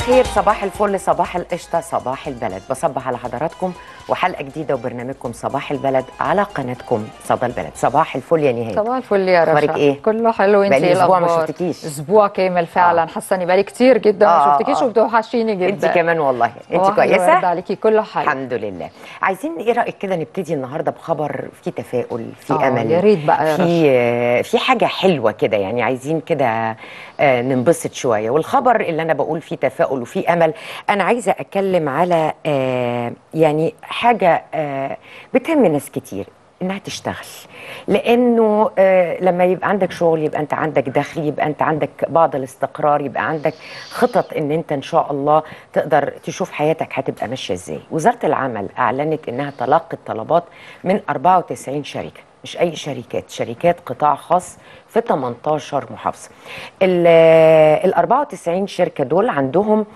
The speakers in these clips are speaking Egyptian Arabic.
الخير صباح الفل صباح القشطة صباح البلد بصبح على حضراتكم وحلقة جديدة وبرنامجكم صباح البلد على قناتكم صدى البلد صباح الفل يا نهاد صباح الفل يا رشا أخبارك إيه؟ كله حلو انت بقالي ايه أسبوع ما الأخبار؟ شفتكيش. اسبوع كامل فعلا آه. حاسه اني بقالي كتير جدا آه، ما شفتكيش آه. وبتوحشيني جدا انت كمان والله انت صباح الورد كويسة عليكي كله حلو الحمد لله عايزين ايه رأيك كده نبتدي النهاردة بخبر في تفاؤل في آه، أمل يا ريت بقى يا في في حاجة حلوة كده يعني عايزين كده آه، ننبسط شوية والخبر اللي أنا بقول فيه تفاؤل وفيه أمل أنا عايزة أتكلم على آه، يعني حاجة آه، بتهم ناس كتير انها تشتغل لانه آه لما يبقى عندك شغل يبقى انت عندك دخل يبقى انت عندك بعض الاستقرار يبقى عندك خطط ان انت ان شاء الله تقدر تشوف حياتك هتبقى ماشيه ازاي وزاره العمل اعلنت انها تلقت طلبات من 94 شركه مش اي شركات شركات قطاع خاص في 18 محافظه ال ال 94 شركه دول عندهم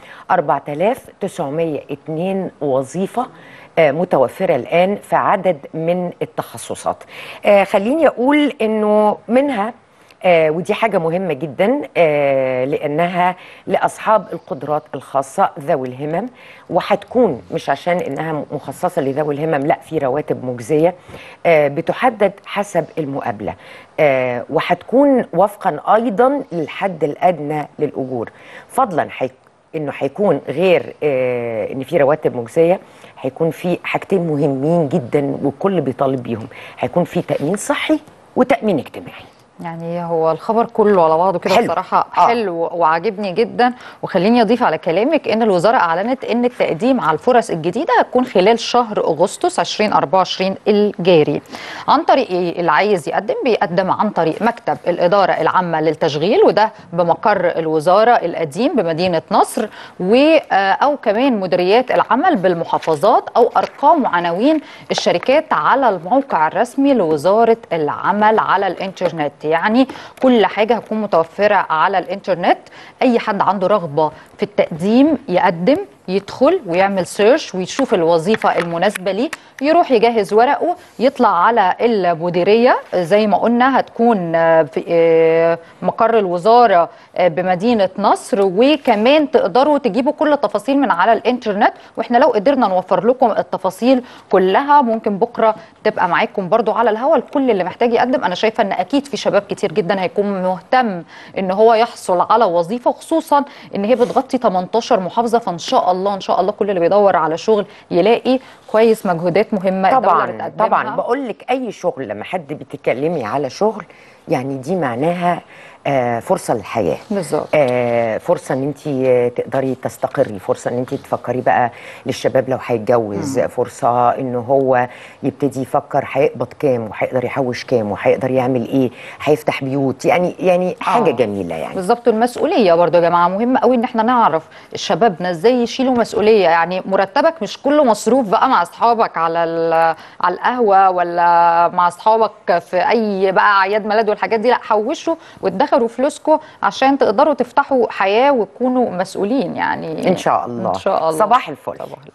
4902 وظيفه آه، متوفرة الآن في عدد من التخصصات آه، خليني أقول أنه منها آه ودي حاجة مهمة جدا آه لأنها لأصحاب القدرات الخاصة ذوي الهمم وهتكون مش عشان إنها مخصصة لذوي الهمم لا في رواتب مجزية آه بتحدد حسب المقابلة آه وهتكون وفقا أيضا للحد الأدنى للأجور فضلا حي انه هيكون غير آه ان في رواتب مجزيه هيكون في حاجتين مهمين جدا والكل بيطالب بيهم هيكون في تامين صحي وتامين اجتماعي يعني هو الخبر كله على بعضه كده حلو. بصراحه آه. حلو وعاجبني جدا وخليني اضيف على كلامك ان الوزاره اعلنت ان التقديم على الفرص الجديده هتكون خلال شهر اغسطس 2024 الجاري عن طريق ايه اللي عايز يقدم بيقدم عن طريق مكتب الاداره العامه للتشغيل وده بمقر الوزاره القديم بمدينه نصر و آه، او كمان مديريات العمل بالمحافظات او ارقام وعناوين الشركات على الموقع الرسمي لوزاره العمل على الانترنت يعني كل حاجه هتكون متوفره على الانترنت اي حد عنده رغبه في التقديم يقدم يدخل ويعمل سيرش ويشوف الوظيفة المناسبة ليه يروح يجهز ورقه يطلع على المديرية زي ما قلنا هتكون آه، في آه، مقر الوزارة آه، بمدينة نصر وكمان تقدروا تجيبوا كل التفاصيل من على الانترنت واحنا لو قدرنا نوفر لكم التفاصيل كلها ممكن بكرة تبقى معاكم برضو على الهوا الكل اللي محتاج يقدم انا شايفة ان اكيد في شباب كتير جدا هيكون مهتم ان هو يحصل على وظيفة خصوصا ان هي بتغطي 18 محافظة فان شاء الله ان شاء الله كل اللي بيدور على شغل يلاقي كويس مجهودات مهمة الدولة طبعا بتقدمها. طبعا بقول لك اي شغل لما حد بتتكلمي على شغل يعني دي معناها آه فرصه للحياه بالظبط آه فرصه ان انت تقدري تستقري فرصه ان انت تفكري بقى للشباب لو هيتجوز فرصه ان هو يبتدي يفكر هيقبض كام وهيقدر يحوش كام وهيقدر يعمل ايه هيفتح بيوت يعني يعني حاجه آه. جميله يعني بالظبط المسؤوليه برضو يا جماعه مهم قوي ان احنا نعرف شبابنا ازاي يشيلوا مسؤوليه يعني مرتبك مش كله مصروف بقى مع اصحابك على ال- على القهوه ولا مع اصحابك في اي بقى اعياد ميلاد والحاجات دي لا حوشوا وادخروا فلوسكم عشان تقدروا تفتحوا حياه وتكونوا مسؤولين يعني ان شاء الله ان شاء الله صباح الفل صباح الفل.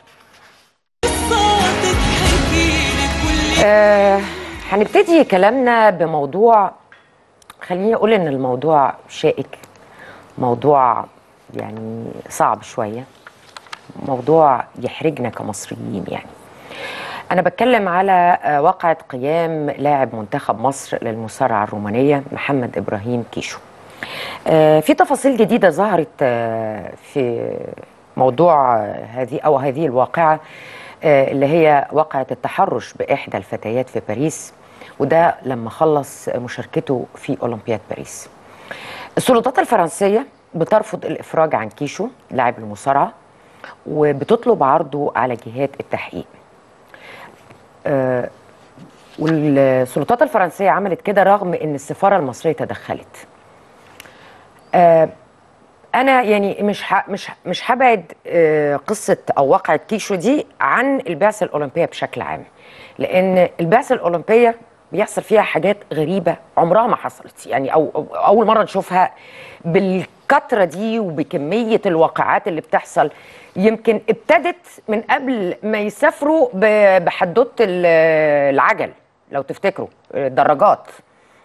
صوتك حكيلي كل آه هنبتدي كلامنا بموضوع خليني اقول ان الموضوع شائك موضوع يعني صعب شويه موضوع يحرجنا كمصريين يعني انا بتكلم على آه، واقعه قيام لاعب منتخب مصر للمصارعه الرومانيه محمد ابراهيم كيشو آه، في تفاصيل جديده ظهرت آه، في موضوع آه، هذه او هذه الواقعه آه، اللي هي واقعه التحرش باحدى الفتيات في باريس وده لما خلص مشاركته في اولمبياد باريس السلطات الفرنسيه بترفض الافراج عن كيشو لاعب المصارعه وبتطلب عرضه على جهات التحقيق آه، والسلطات الفرنسيه عملت كده رغم ان السفاره المصريه تدخلت آه، انا يعني مش ح... مش مش هبعد آه، قصه او واقعه كيشو دي عن البعثه الاولمبيه بشكل عام لان البعثه الاولمبيه بيحصل فيها حاجات غريبه عمرها ما حصلت يعني او أو- اول مره نشوفها بالكثره دي وبكميه الواقعات اللي بتحصل يمكن ابتدت من قبل ما يسافروا ب- بحدوته ال- العجل لو تفتكروا الدراجات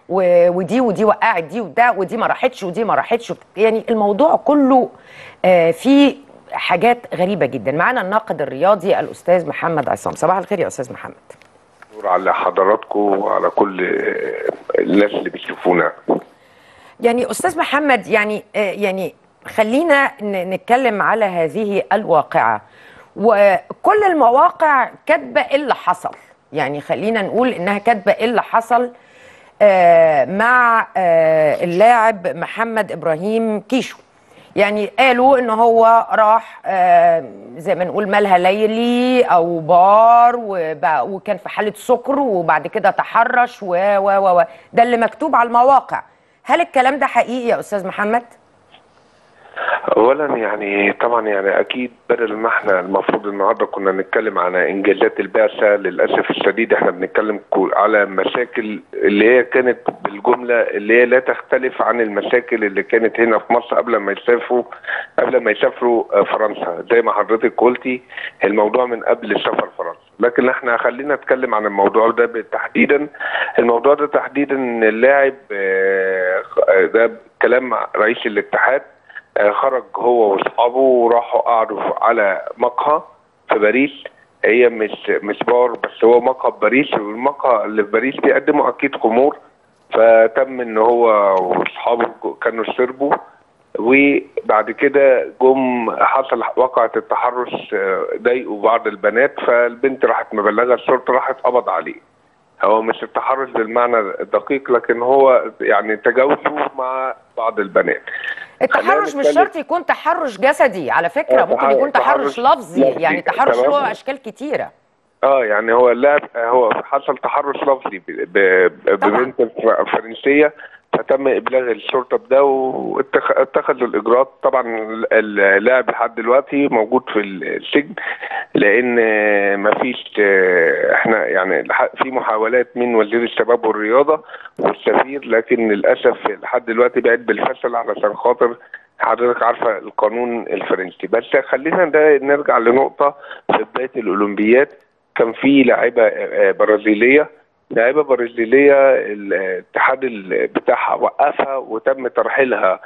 و- ودي ودي وقعت دي وده ودي ما راحتش ودي ما راحتش يعني الموضوع كله آه، فيه حاجات غريبه جدا معانا الناقد الرياضي الاستاذ محمد عصام صباح الخير يا استاذ محمد نور على حضراتكم وعلى كل الناس اللي بيشوفونا يعني استاذ محمد يعني آه، يعني خلينا ن- نتكلم على هذه الواقعه وكل المواقع كاتبه ايه اللي حصل يعني خلينا نقول انها كاتبه ايه اللي حصل آه، مع آه، اللاعب محمد ابراهيم كيشو يعني قالوا ان هو راح آه، زي ما نقول مالها ليلي او بار وبقى- وكان في حاله سكر وبعد كده تحرش و و و و ده اللي مكتوب على المواقع هل الكلام ده حقيقي يا استاذ محمد اولا يعني طبعا يعني اكيد بدل ما احنا المفروض النهارده كنا نتكلم على انجازات البعثه للاسف الشديد احنا بنتكلم كو- على مشاكل اللي هي كانت بالجمله اللي هي لا تختلف عن المشاكل اللي كانت هنا في مصر قبل ما يسافروا قبل ما يسافروا آه، فرنسا زي ما حضرتك قلتي الموضوع من قبل سفر فرنسا لكن احنا خلينا نتكلم عن الموضوع ده تحديدا الموضوع ده تحديدا ان اللاعب آه، آه، ده كلام رئيس الاتحاد آه، خرج هو واصحابه وراحوا قعدوا على مقهى في باريس هي مش مش بار بس هو مقهى في باريس والمقهى اللي في باريس بيقدموا اكيد خمور فتم ان هو واصحابه كانوا شربوا وبعد كده جم حصل وقعة التحرش آه، ضايقوا بعض البنات فالبنت راحت مبلغه الشرطه راحت قبض عليه هو مش التحرش بالمعنى الدقيق لكن هو يعني تجاوزوا مع بعض البنات التحرش خلينا مش نتكلم- شرط يكون تحرش جسدي على فكره آه، ممكن يكون تحرش تحرش لفظي لفظي، يعني تحرش تمام. له اشكال كتيره اه يعني هو اللاعب هو حصل تحرش لفظي ب- ب- طبعاً. ببنت ف- فرنسيه فتم ابلاغ الشرطه بده واتخذوا الاجراءات طبعا اللاعب لحد دلوقتي موجود في السجن لان ما فيش احنا يعني لح- في محاولات من وزير الشباب والرياضه والسفير لكن للاسف لحد دلوقتي بقت بالفشل علشان خاطر حضرتك عارفه القانون الفرنسي بس خلينا ده نرجع لنقطه في بدايه الاولمبياد كان في لاعبه آه، برازيليه لاعبه برازيليه الاتحاد ال- بتاعها وقفها وتم ترحيلها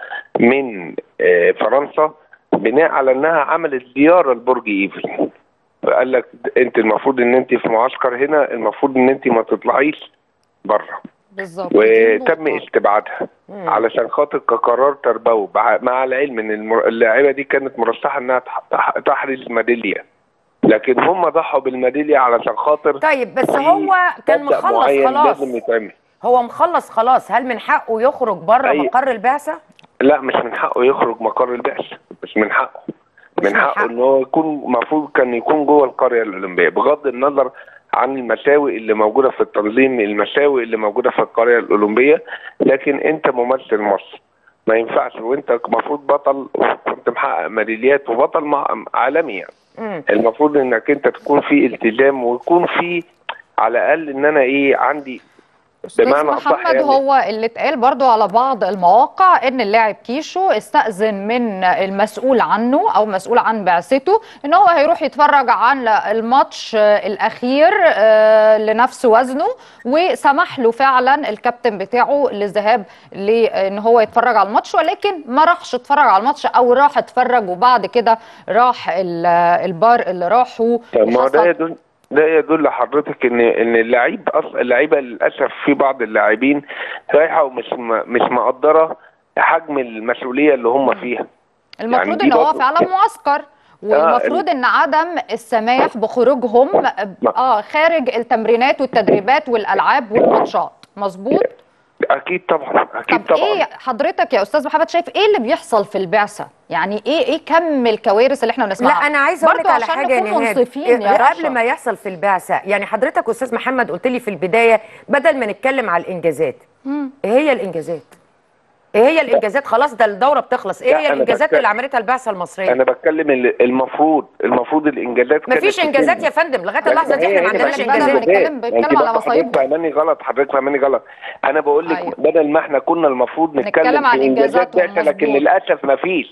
من آه، فرنسا بناء على انها عملت زياره لبرج ايفل فقال لك انت المفروض ان انت في معسكر هنا المفروض ان انت ما تطلعيش بره بالظبط دي وتم النقطة. استبعادها علشان خاطر كقرار تربوي مع- مع العلم ان المر- اللاعبه دي كانت مرشحه انها تح- تح- تحرز ميداليه لكن هم ضحوا بالميداليه علشان خاطر طيب بس في هو كان مبدأ مخلص معين خلاص لازم يتعمل هو مخلص خلاص هل من حقه يخرج بره أي- مقر البعثه لا مش من حقه يخرج مقر البعثه مش من حقه مش من من حقه حقه. ان هو يكون المفروض كان يكون جوه القريه الاولمبيه بغض النظر عن المساوئ اللي موجوده في التنظيم المساوئ اللي موجوده في القريه الاولمبيه لكن انت ممثل مصر ما ينفعش وانت المفروض بطل وكنت محقق ميداليات وبطل مع عالمي يعني مم. المفروض انك انت تكون في التزام ويكون في على الاقل ان انا ايه عندي استاذ بمعنى أصح محمد يعني- هو اللي اتقال برضو على بعض المواقع ان اللاعب كيشو استأذن من المسؤول عنه او مسؤول عن بعثته ان هو هيروح يتفرج على الماتش آه، الاخير آه، لنفس وزنه وسمح له فعلا الكابتن بتاعه للذهاب لان هو يتفرج على الماتش ولكن ما راحش اتفرج على الماتش او راح اتفرج وبعد كده راح ال- البار اللي راحوا طب ما هو ده وحصل- يدل ده يدل لحضرتك ان ان اللعيب اصلا اللعيبه للاسف في بعض اللاعبين رايحه ومش م- مش مقدره حجم المسؤوليه اللي هم فيها المفروض دي ان هو برضه- فعلا معسكر والمفروض ان عدم السماح بخروجهم اه خارج التمرينات والتدريبات والالعاب والماتشات مظبوط اكيد طبعا اكيد طب طبعا ايه حضرتك يا استاذ محمد شايف ايه اللي بيحصل في البعثه يعني ايه ايه كم الكوارث اللي احنا لا بنسمعها انا عايزه اقول لك برضو على عشان حاجه يا نكون نهاد منصفين يا قبل رشا. ما يحصل في البعثه يعني حضرتك استاذ محمد قلت لي في البدايه بدل ما نتكلم على الانجازات ايه هي الانجازات ايه هي الانجازات خلاص ده الدوره بتخلص ايه لا، هي أنا الانجازات بتكلم- اللي عملتها البعثه المصريه انا بتكلم ال- المفروض المفروض الانجازات كانت مفيش انجازات تتم. يا فندم لغايه اللحظه دي هي- احنا ما هي عندناش بس بدل ما انجازات نتكلم- بيتكلم انت على برضه مصايبهم. حضرتك فاهماني غلط حضرتك فاهماني غلط انا بقول لك أيوة. بدل ما احنا كنا المفروض نتكلم نتكلم عن في انجازات إنجازاتهم، بعثه لكن مظبوط. للاسف ما فيش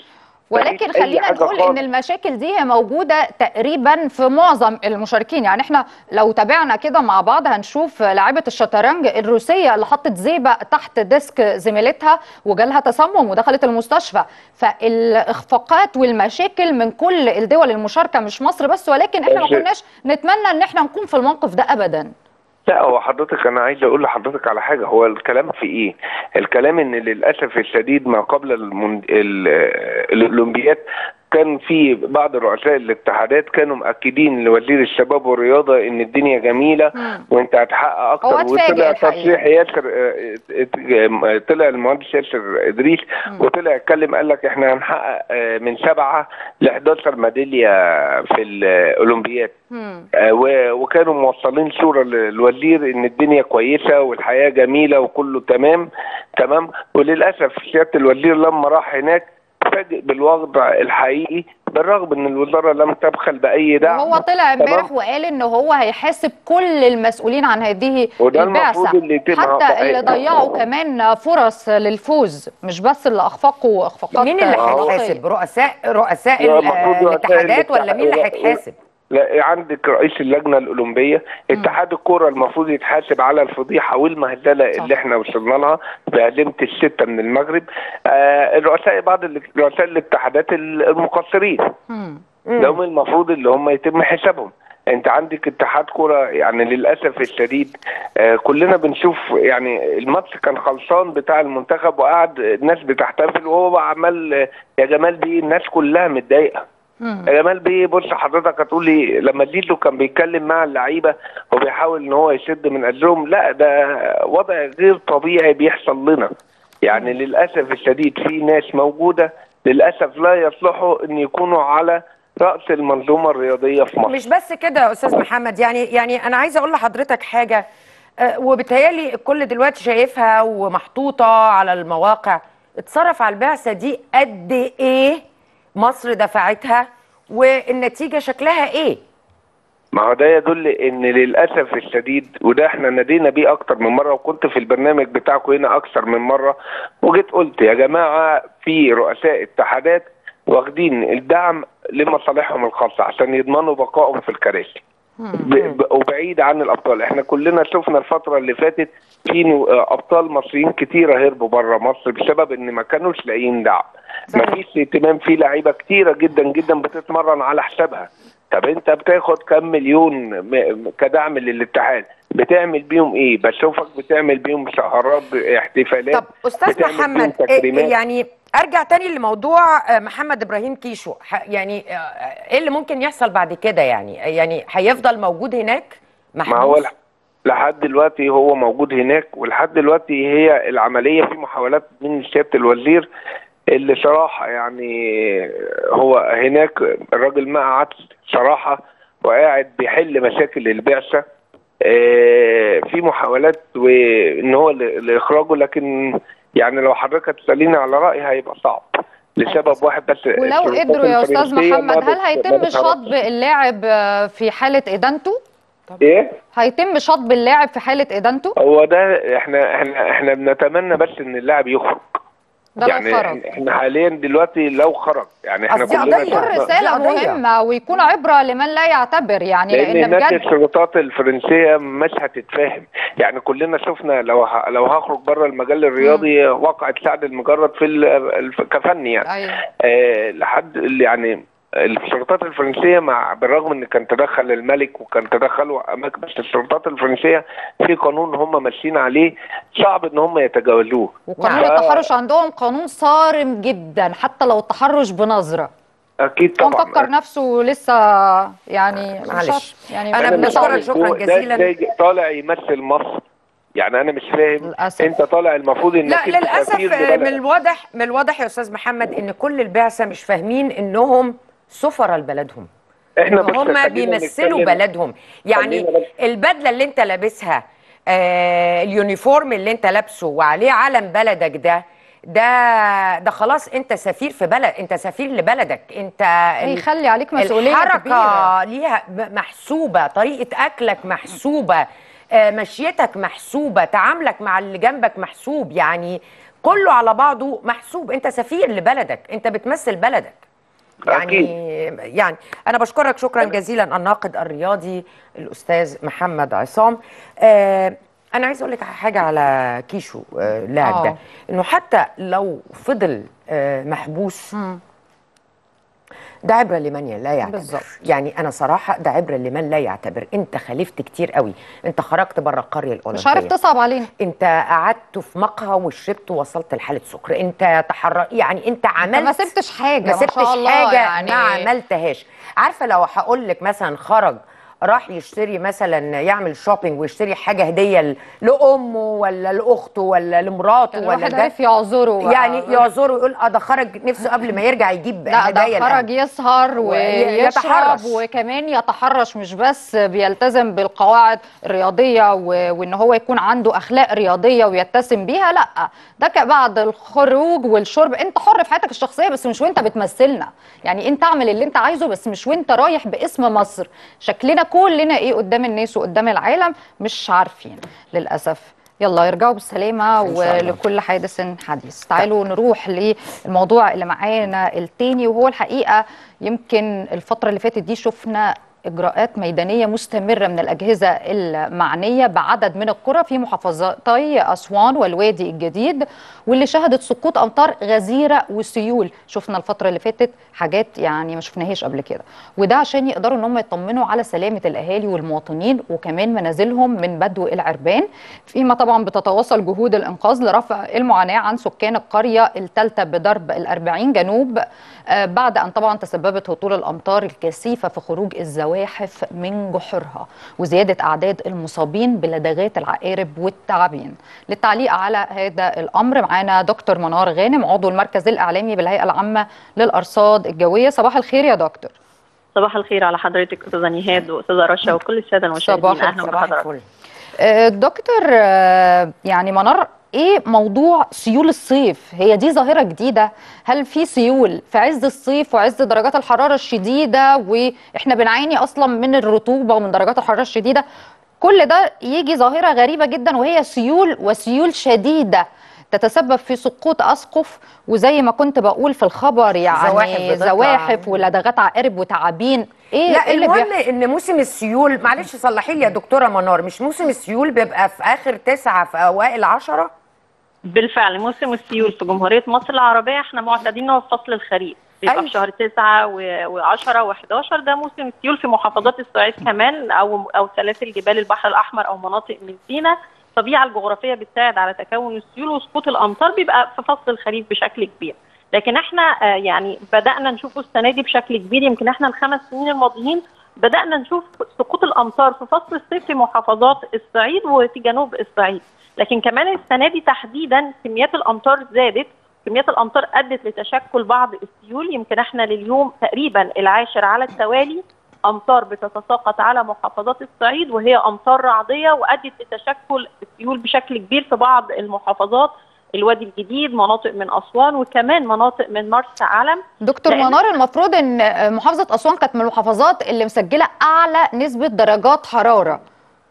ولكن مفيش أي خلينا حاجة نقول ان خالص. المشاكل دي هي موجوده تقريبا في معظم المشاركين يعني احنا لو تابعنا كده مع بعض هنشوف لاعبه الشطرنج الروسيه اللي حطت زيبه تحت ديسك زميلتها وجالها تسمم ودخلت المستشفى فالاخفاقات والمشاكل من كل الدول المشاركه مش مصر بس ولكن احنا ما بس- كناش نتمنى ان احنا نكون في الموقف ده ابدا لا هو حضرتك انا عايز اقول لحضرتك على حاجه هو الكلام في ايه الكلام ان للاسف الشديد ما قبل المن... ال... الاولمبياد كان في بعض رؤساء الاتحادات كانوا مأكدين لوزير الشباب والرياضة ان الدنيا جميلة مم. وانت هتحقق اكتر هو اتفاجئ وطلع الحقيقة. تصريح ياسر اه، اه، اه، طلع المهندس ياسر ادريس وطلع اتكلم قال لك احنا هنحقق اه، من سبعة ل 11 ميدالية في الاولمبياد مم. آه، و- وكانوا موصلين صورة للوزير ان الدنيا كويسة والحياة جميلة وكله تمام تمام وللأسف سيادة الوزير لما راح هناك فاجئ بالوضع الحقيقي بالرغم ان الوزارة لم تبخل بأي دعم وهو طلع امبارح تمام؟ وقال ان هو هيحاسب كل المسؤولين عن هذه وده البعثه المفروض اللي يتم حتى عقبها. اللي ضيعوا كمان فرص للفوز مش بس اللي اخفقوا اخفاقات مين اللي رئيسية. هيتحاسب رؤساء رؤساء لا، ال- المفروض رؤساء الاتحادات ولا مين اللي الاتحاد- هيتحاسب لا عندك رئيس اللجنه الاولمبيه اتحاد الكره المفروض يتحاسب على الفضيحه والمهزله صح. اللي احنا وصلنا لها بهزيمه السته من المغرب آه الرؤساء بعض ال- رؤساء الاتحادات المقصرين مم. مم. ده هم المفروض اللي هم يتم حسابهم انت عندك اتحاد كرة يعني للاسف الشديد آه كلنا بنشوف يعني الماتش كان خلصان بتاع المنتخب وقعد الناس بتحتفل وهو عمال آه، يا جمال بيه الناس كلها متضايقه مم. يا جمال بيه بص حضرتك هتقول لي لما زيزو كان بيتكلم مع اللعيبه وبيحاول ان هو يشد من اجرهم لا ده وضع غير طبيعي بيحصل لنا يعني للاسف الشديد في ناس موجوده للاسف لا يصلحوا ان يكونوا على راس المنظومه الرياضيه في مصر مش بس كده يا استاذ محمد يعني يعني انا عايزه اقول لحضرتك حاجه آه، وبالتالي الكل دلوقتي شايفها ومحطوطه على المواقع اتصرف على البعثه دي قد ايه مصر دفعتها والنتيجه شكلها ايه ما هو ده يدل ان للاسف الشديد وده احنا نادينا بيه اكتر من مره وكنت في البرنامج بتاعكم هنا اكثر من مره وجيت قلت يا جماعه في رؤساء اتحادات واخدين الدعم لمصالحهم الخاصه عشان يضمنوا بقائهم في الكراسي ب- ب- وبعيد عن الابطال احنا كلنا شفنا الفتره اللي فاتت في نو- ابطال مصريين كتيره هربوا بره مصر بسبب ان ما كانوش لاقيين دعم ما صحيح. فيش اهتمام في لعيبه كتيره جدا جدا بتتمرن على حسابها طب انت بتاخد كام مليون م- كدعم للاتحاد بتعمل بيهم ايه بشوفك بتعمل بيهم سهرات احتفالات طب استاذ بتعمل بيهم محمد إيه- تكريمات. يعني ارجع تاني لموضوع آه، محمد ابراهيم كيشو ح- يعني آه، ايه اللي ممكن يحصل بعد كده يعني يعني هيفضل موجود هناك ما هو محبوس لح- لحد دلوقتي هو موجود هناك ولحد دلوقتي هي العملية في محاولات من سيادة الوزير اللي صراحة يعني هو هناك الراجل ما قعدش صراحة وقاعد بيحل مشاكل البعثة آه، في محاولات وان هو ل- لاخراجه لكن يعني لو حضرتك هتساليني على رايي هيبقى صعب لسبب واحد بس ولو السلطات قدروا يا استاذ الفرنسية محمد ما هل بت- هيتم ما بتعرفش. شطب اللاعب آه، في حاله ادانته ايه هيتم شطب اللاعب في حاله ادانته هو ده احنا احنا احنا بنتمنى بس ان اللاعب يخرج ده لو يعني خرج احنا حاليا دلوقتي لو خرج يعني احنا قصدي كلنا قضية. تكون دي رساله قضية. مهمه ويكون عبره لمن لا يعتبر يعني لان لان هناك بجد السلطات الفرنسيه مش هتتفاهم يعني كلنا شفنا لو ه... لو هخرج بره المجال الرياضي وقعت سعد المجرد في ال... الف- كفني يعني ايوه آه لحد ال- يعني السلطات الفرنسيه مع بالرغم ان كان تدخل الملك وكان تدخلوا اماكن بس السلطات الفرنسيه في قانون هم ماشيين عليه صعب ان هم يتجاوزوه وقانون نعم. التحرش عندهم قانون صارم جدا حتى لو التحرش بنظره اكيد هو طبعا مفكر نفسه لسه يعني معلش. شاط- يعني أنا مش بنشكرك قوي. شكراً هو ده- جزيلاً. ده يجي- طالع يمثل مصر يعني انا مش فاهم للأسف. انت طالع المفروض انك لا انت للاسف سفير آه، من لبلدك. الواضح من الواضح يا استاذ محمد ان كل البعثه مش فاهمين انهم سفراء لبلدهم احنا بس هم خلينا بيمثلوا نتكلم- بلدهم يعني خلينا بس- البدله اللي انت لابسها آه اليونيفورم اللي انت لابسه وعليه علم بلدك ده ده ده خلاص انت سفير في بلد انت سفير لبلدك انت ال- هيخلي عليك مسؤوليه الحركه كبيره ليها م- محسوبه طريقه اكلك محسوبه آه، مشيتك محسوبه تعاملك مع اللي جنبك محسوب يعني كله على بعضه محسوب انت سفير لبلدك انت بتمثل بلدك يعني أكيد. يعني انا بشكرك شكرا جزيلا الناقد الرياضي الاستاذ محمد عصام آه انا عايز اقول لك حاجه على كيشو آه اللاعب ده آه. انه حتى لو فضل آه محبوس ده عبره لمن لا يعتبر بالظبط. يعني انا صراحه ده عبره لمن لا يعتبر انت خالفت كتير قوي انت خرجت بره القريه الاولمبيه مش عارف تصعب علينا انت قعدت في مقهى وشربت ووصلت لحاله سكر انت تحرك يعني انت عملت انت ما سبتش حاجه ما ما سبتش شاء الله حاجه يعني ما عملتهاش عارفه لو هقول لك مثلا خرج راح يشتري مثلا يعمل شوبينج ويشتري حاجه هديه ل- لامه ولا لاخته ولا لمراته ولا الواحد ده عارف يعذره بقى. يعني يعذره يقول اه ده خرج نفسه قبل ما يرجع يجيب لا هدايا ده خرج الأهل. يسهر ويشرب ويتحرش. وكمان يتحرش مش بس بيلتزم بالقواعد الرياضية و- وان هو يكون عنده اخلاق رياضية ويتسم بيها لا ده ك- بعد الخروج والشرب انت حر في حياتك الشخصية بس مش وانت بتمثلنا يعني انت اعمل اللي انت عايزه بس مش وانت رايح باسم مصر شكلنا كلنا ايه قدام الناس وقدام العالم مش عارفين للاسف يلا يرجعوا بالسلامة إن شاء الله. ولكل حادث حديث تعالوا نروح للموضوع اللي معانا التاني وهو الحقيقة يمكن الفترة اللي فاتت دي شفنا إجراءات ميدانية مستمرة من الأجهزة المعنية بعدد من القرى في محافظتي أسوان والوادي الجديد واللي شهدت سقوط أمطار غزيرة وسيول شفنا الفترة اللي فاتت حاجات يعني ما شفناهاش قبل كده وده عشان يقدروا ان هم يطمنوا على سلامة الأهالي والمواطنين وكمان منازلهم من بدو العربان فيما طبعا بتتواصل جهود الإنقاذ لرفع المعاناة عن سكان القرية الثالثة بضرب الأربعين جنوب آه، بعد أن طبعا تسببت هطول الأمطار الكثيفة في خروج الزواحف من جحورها وزيادة أعداد المصابين بلدغات العقارب والتعابين للتعليق على هذا الأمر معانا دكتور منار غانم عضو المركز الإعلامي بالهيئة العامة للأرصاد الجوية صباح الخير يا دكتور صباح الخير على حضرتك استاذه نهاد واستاذه رشا وكل الساده المشاهدين صباح اهلا صباح بحضرتك الفل آه، دكتور آه، يعني منار ايه موضوع سيول الصيف هي دي ظاهرة جديدة هل في سيول في عز الصيف وعز درجات الحرارة الشديدة واحنا بنعاني اصلا من الرطوبة ومن درجات الحرارة الشديدة كل ده يجي ظاهرة غريبة جدا وهي سيول وسيول شديدة تتسبب في سقوط اسقف وزي ما كنت بقول في الخبر يعني زواحف بتطلع. زواحف ولدغات عقارب وتعابين ايه لا إيه اللي المهم بيحصل ان موسم السيول معلش صلحي لي يا دكتوره منار مش موسم السيول بيبقى في اخر تسعة في اوائل عشرة بالفعل موسم السيول في جمهوريه مصر العربيه احنا معتادين إن هو في فصل الخريف بيبقى أيوة. في شهر 9 و10 و11 ده موسم السيول في محافظات الصعيد كمان او او سلاسل جبال البحر الاحمر او مناطق من سيناء الطبيعه الجغرافيه بتساعد على تكون السيول وسقوط الامطار بيبقى في فصل الخريف بشكل كبير لكن احنا آه، يعني بدانا نشوفه السنه دي بشكل كبير يمكن احنا الخمس سنين الماضيين بدانا نشوف سقوط الامطار في فصل الصيف في محافظات الصعيد وفي جنوب الصعيد لكن كمان السنه دي تحديدا كميات الامطار زادت كميات الامطار ادت لتشكل بعض السيول يمكن احنا لليوم تقريبا العاشر على التوالي امطار بتتساقط على محافظات الصعيد وهي امطار رعديه وادت لتشكل السيول بشكل كبير في بعض المحافظات الوادي الجديد مناطق من اسوان وكمان مناطق من مرسى علم دكتور لأن- منار المفروض ان محافظه اسوان كانت من المحافظات اللي مسجله اعلى نسبه درجات حراره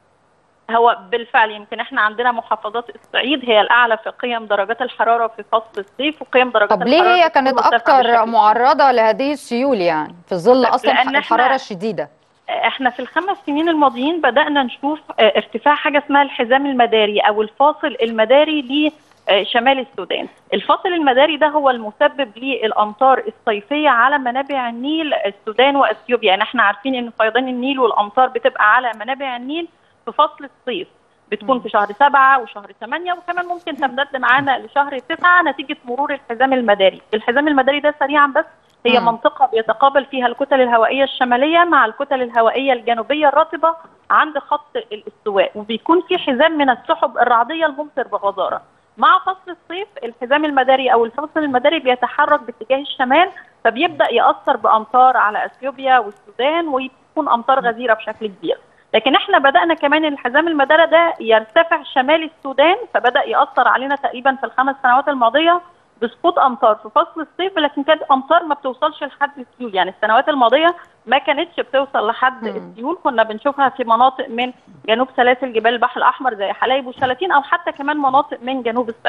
هو بالفعل يمكن احنا عندنا محافظات الصعيد هي الاعلى في قيم درجات الحراره في فصل الصيف وقيم درجات طب ليه الحراره هي بتكون كانت مرتفعة اكتر بشكل معرضه لهذه السيول يعني في ظل اصلا لأن إحنا- الحراره الشديده احنا في الخمس سنين الماضيين بدأنا نشوف آه، ارتفاع حاجة اسمها الحزام المداري أو الفاصل المداري لشمال السودان الفاصل المداري ده هو المسبب للأمطار الصيفية على منابع النيل السودان وأثيوبيا يعني احنا عارفين ان فيضان النيل والأمطار بتبقى على منابع النيل في فصل الصيف بتكون في شهر سبعة وشهر ثمانية وكمان ممكن تمتد معانا لشهر تسعة نتيجة مرور الحزام المداري الحزام المداري ده سريعا بس هي مم. منطقة بيتقابل فيها الكتل الهوائية الشمالية مع الكتل الهوائية الجنوبية الرطبة عند خط الاستواء وبيكون في حزام من السحب الرعدية الممطر بغزارة مع فصل الصيف الحزام المداري أو الفصل المداري بيتحرك باتجاه الشمال فبيبدأ يأثر بأمطار على أثيوبيا والسودان ويكون أمطار غزيرة بشكل كبير لكن احنا بدأنا كمان الحزام المداري ده يرتفع شمال السودان فبدأ يأثر علينا تقريبا في الخمس سنوات الماضية بسقوط امطار في فصل الصيف لكن كانت امطار ما بتوصلش لحد السيول يعني السنوات الماضيه ما كانتش بتوصل لحد مم. السيول كنا بنشوفها في مناطق من جنوب سلاسل جبال البحر الاحمر زي حلايب وشلاتين او حتى كمان مناطق من جنوب الصعيد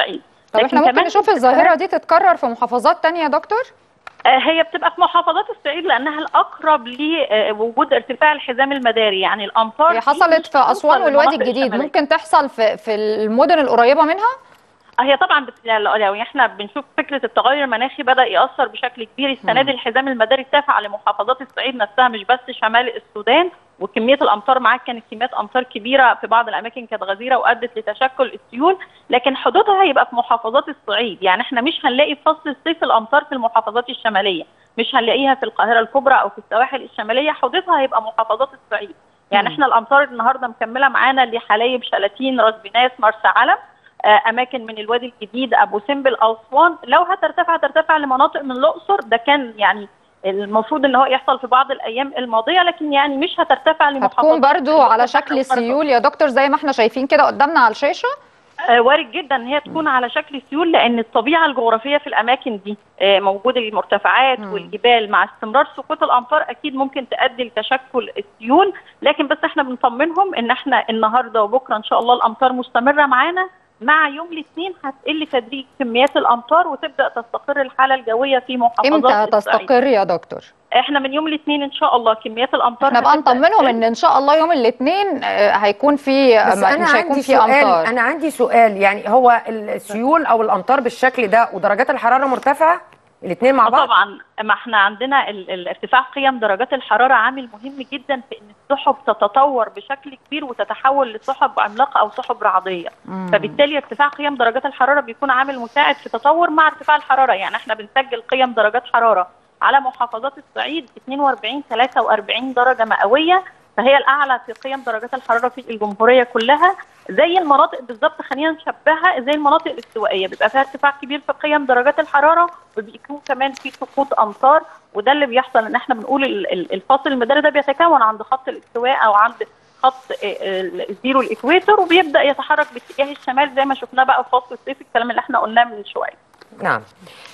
طب لكن احنا ممكن كمان نشوف في الظاهره دي تتكرر في محافظات تانية يا دكتور آه، هي بتبقى في محافظات الصعيد لانها الاقرب لوجود ارتفاع الحزام المداري يعني الامطار هي دي حصلت مش في اسوان بتوصل والوادي للمناطق الجديد الشمالية. ممكن تحصل في في المدن القريبه منها هي طبعا بت... لو لو احنا بنشوف فكره التغير المناخي بدا ياثر بشكل كبير السنه دي الحزام المداري ارتفع لمحافظات الصعيد نفسها مش بس شمال السودان وكميه الامطار معاك كانت كميات امطار كبيره في بعض الاماكن كانت غزيره وادت لتشكل السيول لكن حدودها هيبقى في محافظات الصعيد يعني احنا مش هنلاقي في فصل الصيف الامطار في المحافظات الشماليه مش هنلاقيها في القاهره الكبرى او في السواحل الشماليه حدودها هيبقى محافظات الصعيد يعني مم. احنا الامطار النهارده مكمله معانا لحلايب شلاتين راس بناس مرسى علم آه، اماكن من الوادي الجديد ابو سمبل اسوان لو هترتفع هترتفع لمناطق من الاقصر ده كان يعني المفروض ان هو يحصل في بعض الايام الماضيه لكن يعني مش هترتفع لمحافظات هتكون برضو على شكل البحر سيول يا دكتور زي ما احنا شايفين كده قدامنا على الشاشه آه، وارد جدا ان هي تكون على شكل سيول لان الطبيعه الجغرافيه في الاماكن دي آه، موجود المرتفعات مم. والجبال مع استمرار سقوط الامطار اكيد ممكن تؤدي لتشكل السيول لكن بس احنا بنطمنهم ان احنا النهارده وبكره ان شاء الله الامطار مستمره معانا مع يوم الاثنين هتقل تدريج كميات الامطار وتبدا تستقر الحاله الجويه في محافظات امتى الصعيد. تستقر يا دكتور احنا من يوم الاثنين ان شاء الله كميات الامطار احنا بقى هتبدأ نطمنهم تقل. ان ان شاء الله يوم الاثنين هيكون في بس ما- انا مش هيكون عندي في سؤال امطار انا عندي سؤال يعني هو السيول او الامطار بالشكل ده ودرجات الحراره مرتفعه الاثنين مع آه بعض طبعا ما احنا عندنا ال- الارتفاع قيم درجات الحراره عامل مهم جدا في ان السحب تتطور بشكل كبير وتتحول لسحب عملاقه او سحب رعديه مم. فبالتالي ارتفاع قيم درجات الحراره بيكون عامل مساعد في تطور مع ارتفاع الحراره يعني احنا بنسجل قيم درجات حراره على محافظات الصعيد 42 43 درجه مئويه فهي الاعلى في قيم درجات الحراره في الجمهوريه كلها زي المناطق بالظبط خلينا نشبهها زي المناطق الاستوائيه بيبقى فيها ارتفاع كبير في قيم درجات الحراره وبيكون كمان في سقوط امطار وده اللي بيحصل ان احنا بنقول ال- ال- الفاصل المداري ده بيتكون عند خط الاستواء او عند خط آه، آه، الزيرو الاكويتور وبيبدا يتحرك باتجاه الشمال زي ما شفناه بقى في فصل الصيف الكلام اللي احنا قلناه من شويه نعم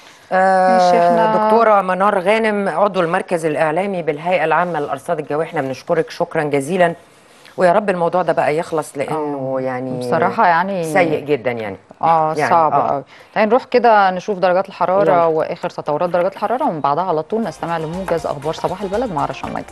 ماشي، آه إحنا- دكتورة منار غانم عضو المركز الإعلامي بالهيئة العامة للأرصاد الجوية احنا بنشكرك شكرا جزيلا ويا رب الموضوع ده بقى يخلص لأنه يعني بصراحه يعني سيء جدا يعني اه يعني صعب آه. قوي تعالي نروح كده نشوف درجات الحراره يلا. واخر تطورات درجات الحراره ومن بعدها على طول نستمع لموجز اخبار صباح البلد مع رشا مجدي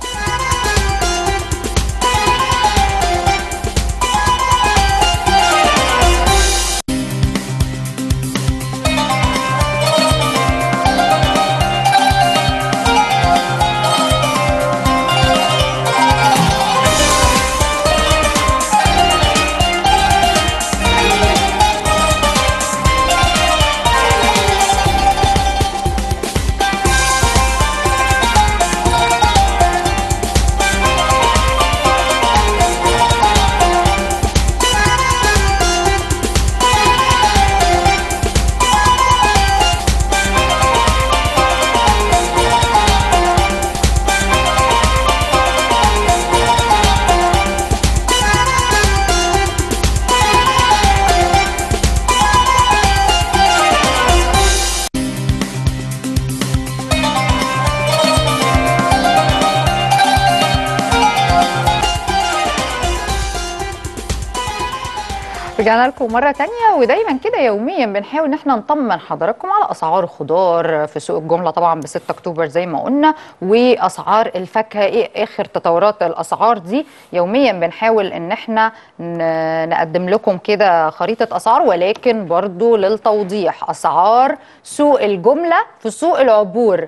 رجعنا لكم مرة تانية ودايما كده يوميا بنحاول ان احنا نطمن حضراتكم على اسعار الخضار في سوق الجملة طبعا ب 6 اكتوبر زي ما قلنا واسعار الفاكهة ايه اخر تطورات الاسعار دي يوميا بنحاول ان احنا ن- نقدم لكم كده خريطة اسعار ولكن برضو للتوضيح اسعار سوق الجملة في سوق العبور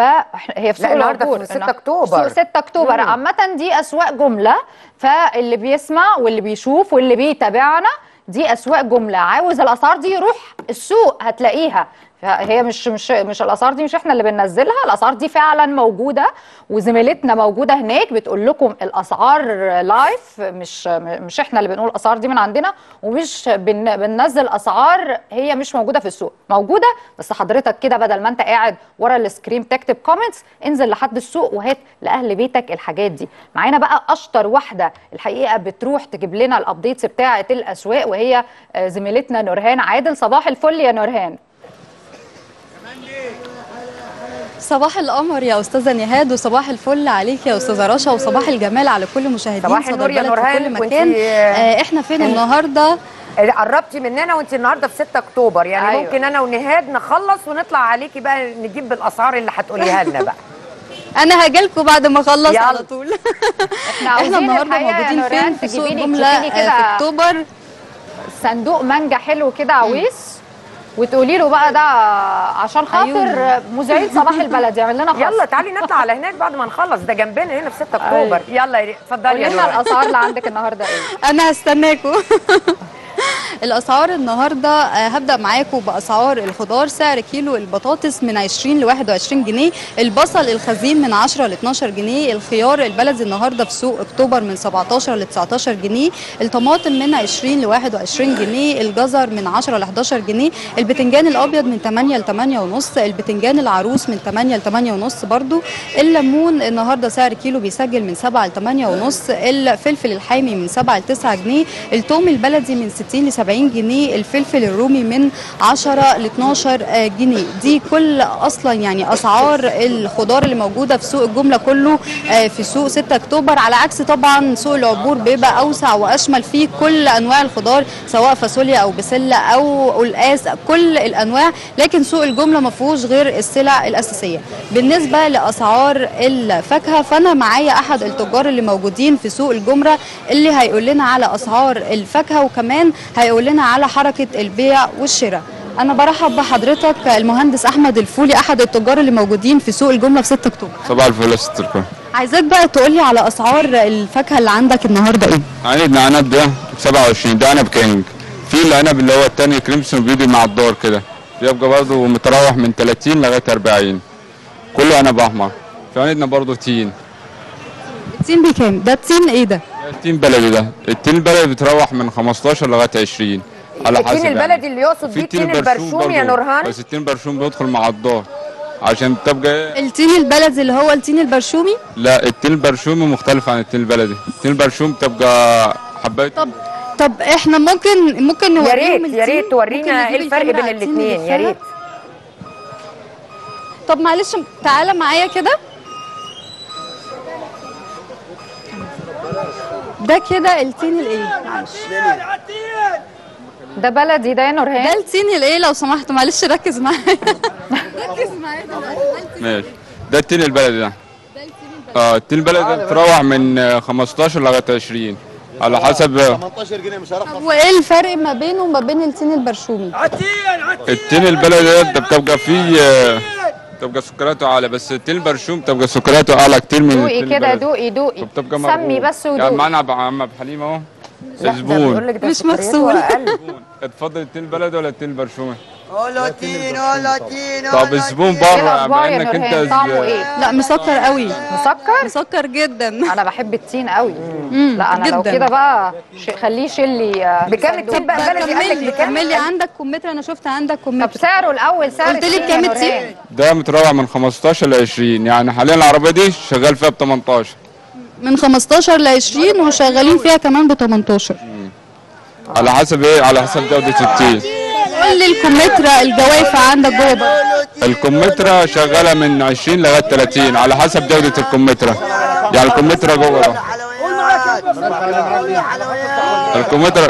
فهي في لا، سوق النهاردة العبور في 6 النهار- أكتوبر. سوق 6 اكتوبر مم. عامة دي اسواق جملة فاللي بيسمع واللي بيشوف واللي بيتابعنا دي اسواق جمله عاوز الاسعار دي يروح السوق هتلاقيها هي مش مش مش الاسعار دي مش احنا اللي بننزلها الاسعار دي فعلا موجوده وزميلتنا موجوده هناك بتقول لكم الاسعار لايف مش مش احنا اللي بنقول الاسعار دي من عندنا ومش بن بننزل اسعار هي مش موجوده في السوق موجوده بس حضرتك كده بدل ما انت قاعد ورا السكرين تكتب كومنتس انزل لحد السوق وهات لاهل بيتك الحاجات دي معانا بقى اشطر واحده الحقيقه بتروح تجيب لنا الابديتس بتاعه الاسواق وهي آه، زميلتنا نورهان عادل صباح الفل يا نورهان صباح القمر يا استاذه نهاد وصباح الفل عليك يا استاذه رشا وصباح الجمال على كل مشاهدين صباح صدى النور يا البلد في نورهان، كل وانتي- مكان آه احنا فين النهارده قربتي مننا وانت النهارده في 6 اكتوبر يعني أيوة. أيوة. ممكن انا ونهاد نخلص ونطلع عليكي بقى نجيب بالاسعار اللي هتقوليها لنا بقى انا هاجيلكوا بعد ما اخلص يلا. على طول احنا احنا عاوزين النهارده الحقيقة يا موجودين نوران فين في سوق تجيبي لي- الجمله تجيبي لي آه، كده في اكتوبر صندوق مانجا حلو كده عويس وتقولي له بقى ده عشان خاطر عيوني. مذيعين صباح البلد يعمل لنا خاص يلا تعالي نطلع على هناك بعد ما نخلص ده جنبنا هنا في 6 اكتوبر يلا يا ريت. اتفضلي قولي يا لنا نوران. الاسعار اللي عندك النهارده ايه انا هستناكوا الاسعار النهارده آه، هبدا معاكم باسعار الخضار سعر كيلو البطاطس من 20 ل 21 جنيه البصل الخزين من 10 ل 12 جنيه الخيار البلدي النهارده في سوق اكتوبر من 17 ل 19 جنيه الطماطم من 20 ل 21 جنيه الجزر من 10 ل 11 جنيه البتنجان الابيض من 8 ل 8 ونص البتنجان العروس من 8 ل 8 ونص برضو الليمون النهارده سعر كيلو بيسجل من 7 ل 8 ونص الفلفل الحامي من 7 ل 9 جنيه التوم البلدي من 60 ل 70 جنيه الفلفل الرومي من 10 ل 12 آه، جنيه دي كل اصلا يعني اسعار الخضار اللي موجوده في سوق الجمله كله آه، في سوق 6 اكتوبر على عكس طبعا سوق العبور بيبقى اوسع واشمل فيه كل انواع الخضار سواء فاصوليا او بسله او قلقاس كل الانواع لكن سوق الجمله ما فيهوش غير السلع الاساسيه بالنسبه لاسعار الفاكهه فانا معايا احد التجار اللي موجودين في سوق الجمره اللي هيقول لنا على اسعار الفاكهه وكمان هيقول لنا على حركه البيع والشراء انا برحب بحضرتك المهندس احمد الفولي احد التجار اللي موجودين في سوق الجمله في 6 اكتوبر صباح الفل يا ست الكل عايزاك بقى تقولي على اسعار الفاكهه اللي عندك النهارده ايه عنب عنب ده ب 27 ده عنب كينج في العنب اللي هو التاني كريمسون بيدي مع الدور كده بيبقى برضه متراوح من 30 لغايه 40 كله عنب احمر في عندنا برضه تين التين بكام ده التين ايه ده التين بلدي ده التين البلدي بتروح من 15 لغايه 20 على حسب التين البلدي اللي يقصد في بيه التين البرشوم يا برضه، نورهان بس التين برشوم بيدخل مع الدور عشان تبقى ايه التين البلدي اللي هو التين البرشومي لا التين البرشومي مختلف عن التين البلدي التين البرشوم تبقى حبايه طب طب احنا ممكن ممكن يا نوريهم ريت يا التين؟ ريت ممكن تورينا نجيب ايه الفرق الكاميرا بين على التين الاثنين يا ونلفها؟ ريت طب معلش تعالى معايا كده ده كده التين الايه معلش ده بلدي ده يا نورهان ده التين الايه لو سمحت معلش ركز معايا ركز معايا دلوقتي. ماشي ده التين البلدي ده ده التين البلدي. اه التين البلدي ده بتروح من آه، 15 لغايه 20 على حسب 18 جنيه مش هرخص طب وايه الفرق ما بينه وما بين التين البرشومي التين البلدي ده ده بتبقى فيه آه، بتبقى سكراته اعلى بس التين البرشوم بتبقى سكراته اعلى كتير من دوقي التين كده البلدي دوقي دوقي فبتبقى سمي مرغوب. بس يعني ودوقي معانا عب- عم عبد الحليم اهو لا، ده بيقول زبون لك ده مش سكرياته مغسول. أقل. اتفضل التين البلدي ولا التين البرشومي ولا تين ولا تين طب الزبون ايه بره الاخبار يا بما انك نورهان انت طعمه ايه لا مسكر قوي مسكر مسكر جدا انا بحب التين قوي مم، لا انا لو جداً. كده بقى ش- خليه شلي آه، بكام صندوق. التين بقى بلدي قال كملي لك بكام كملي عندك كمثرى انا شفت عندك طب كمثرى سعره الاول سعر قلت لي التين يا بكام نورهان. التين؟ ده متروع من 15 ل 20 يعني حاليا العربيه دي شغال فيها ب 18 من 15 ل 20 وشغالين فيها كمان ب 18 على حسب ايه على حسب جوده التين قول لي الكمثرى الجوافه عندك جوه بقى الكمثرى شغاله من 20 لغايه 30 على حسب جوده الكمثرى يعني الكمثرى جوه ده الكمثرى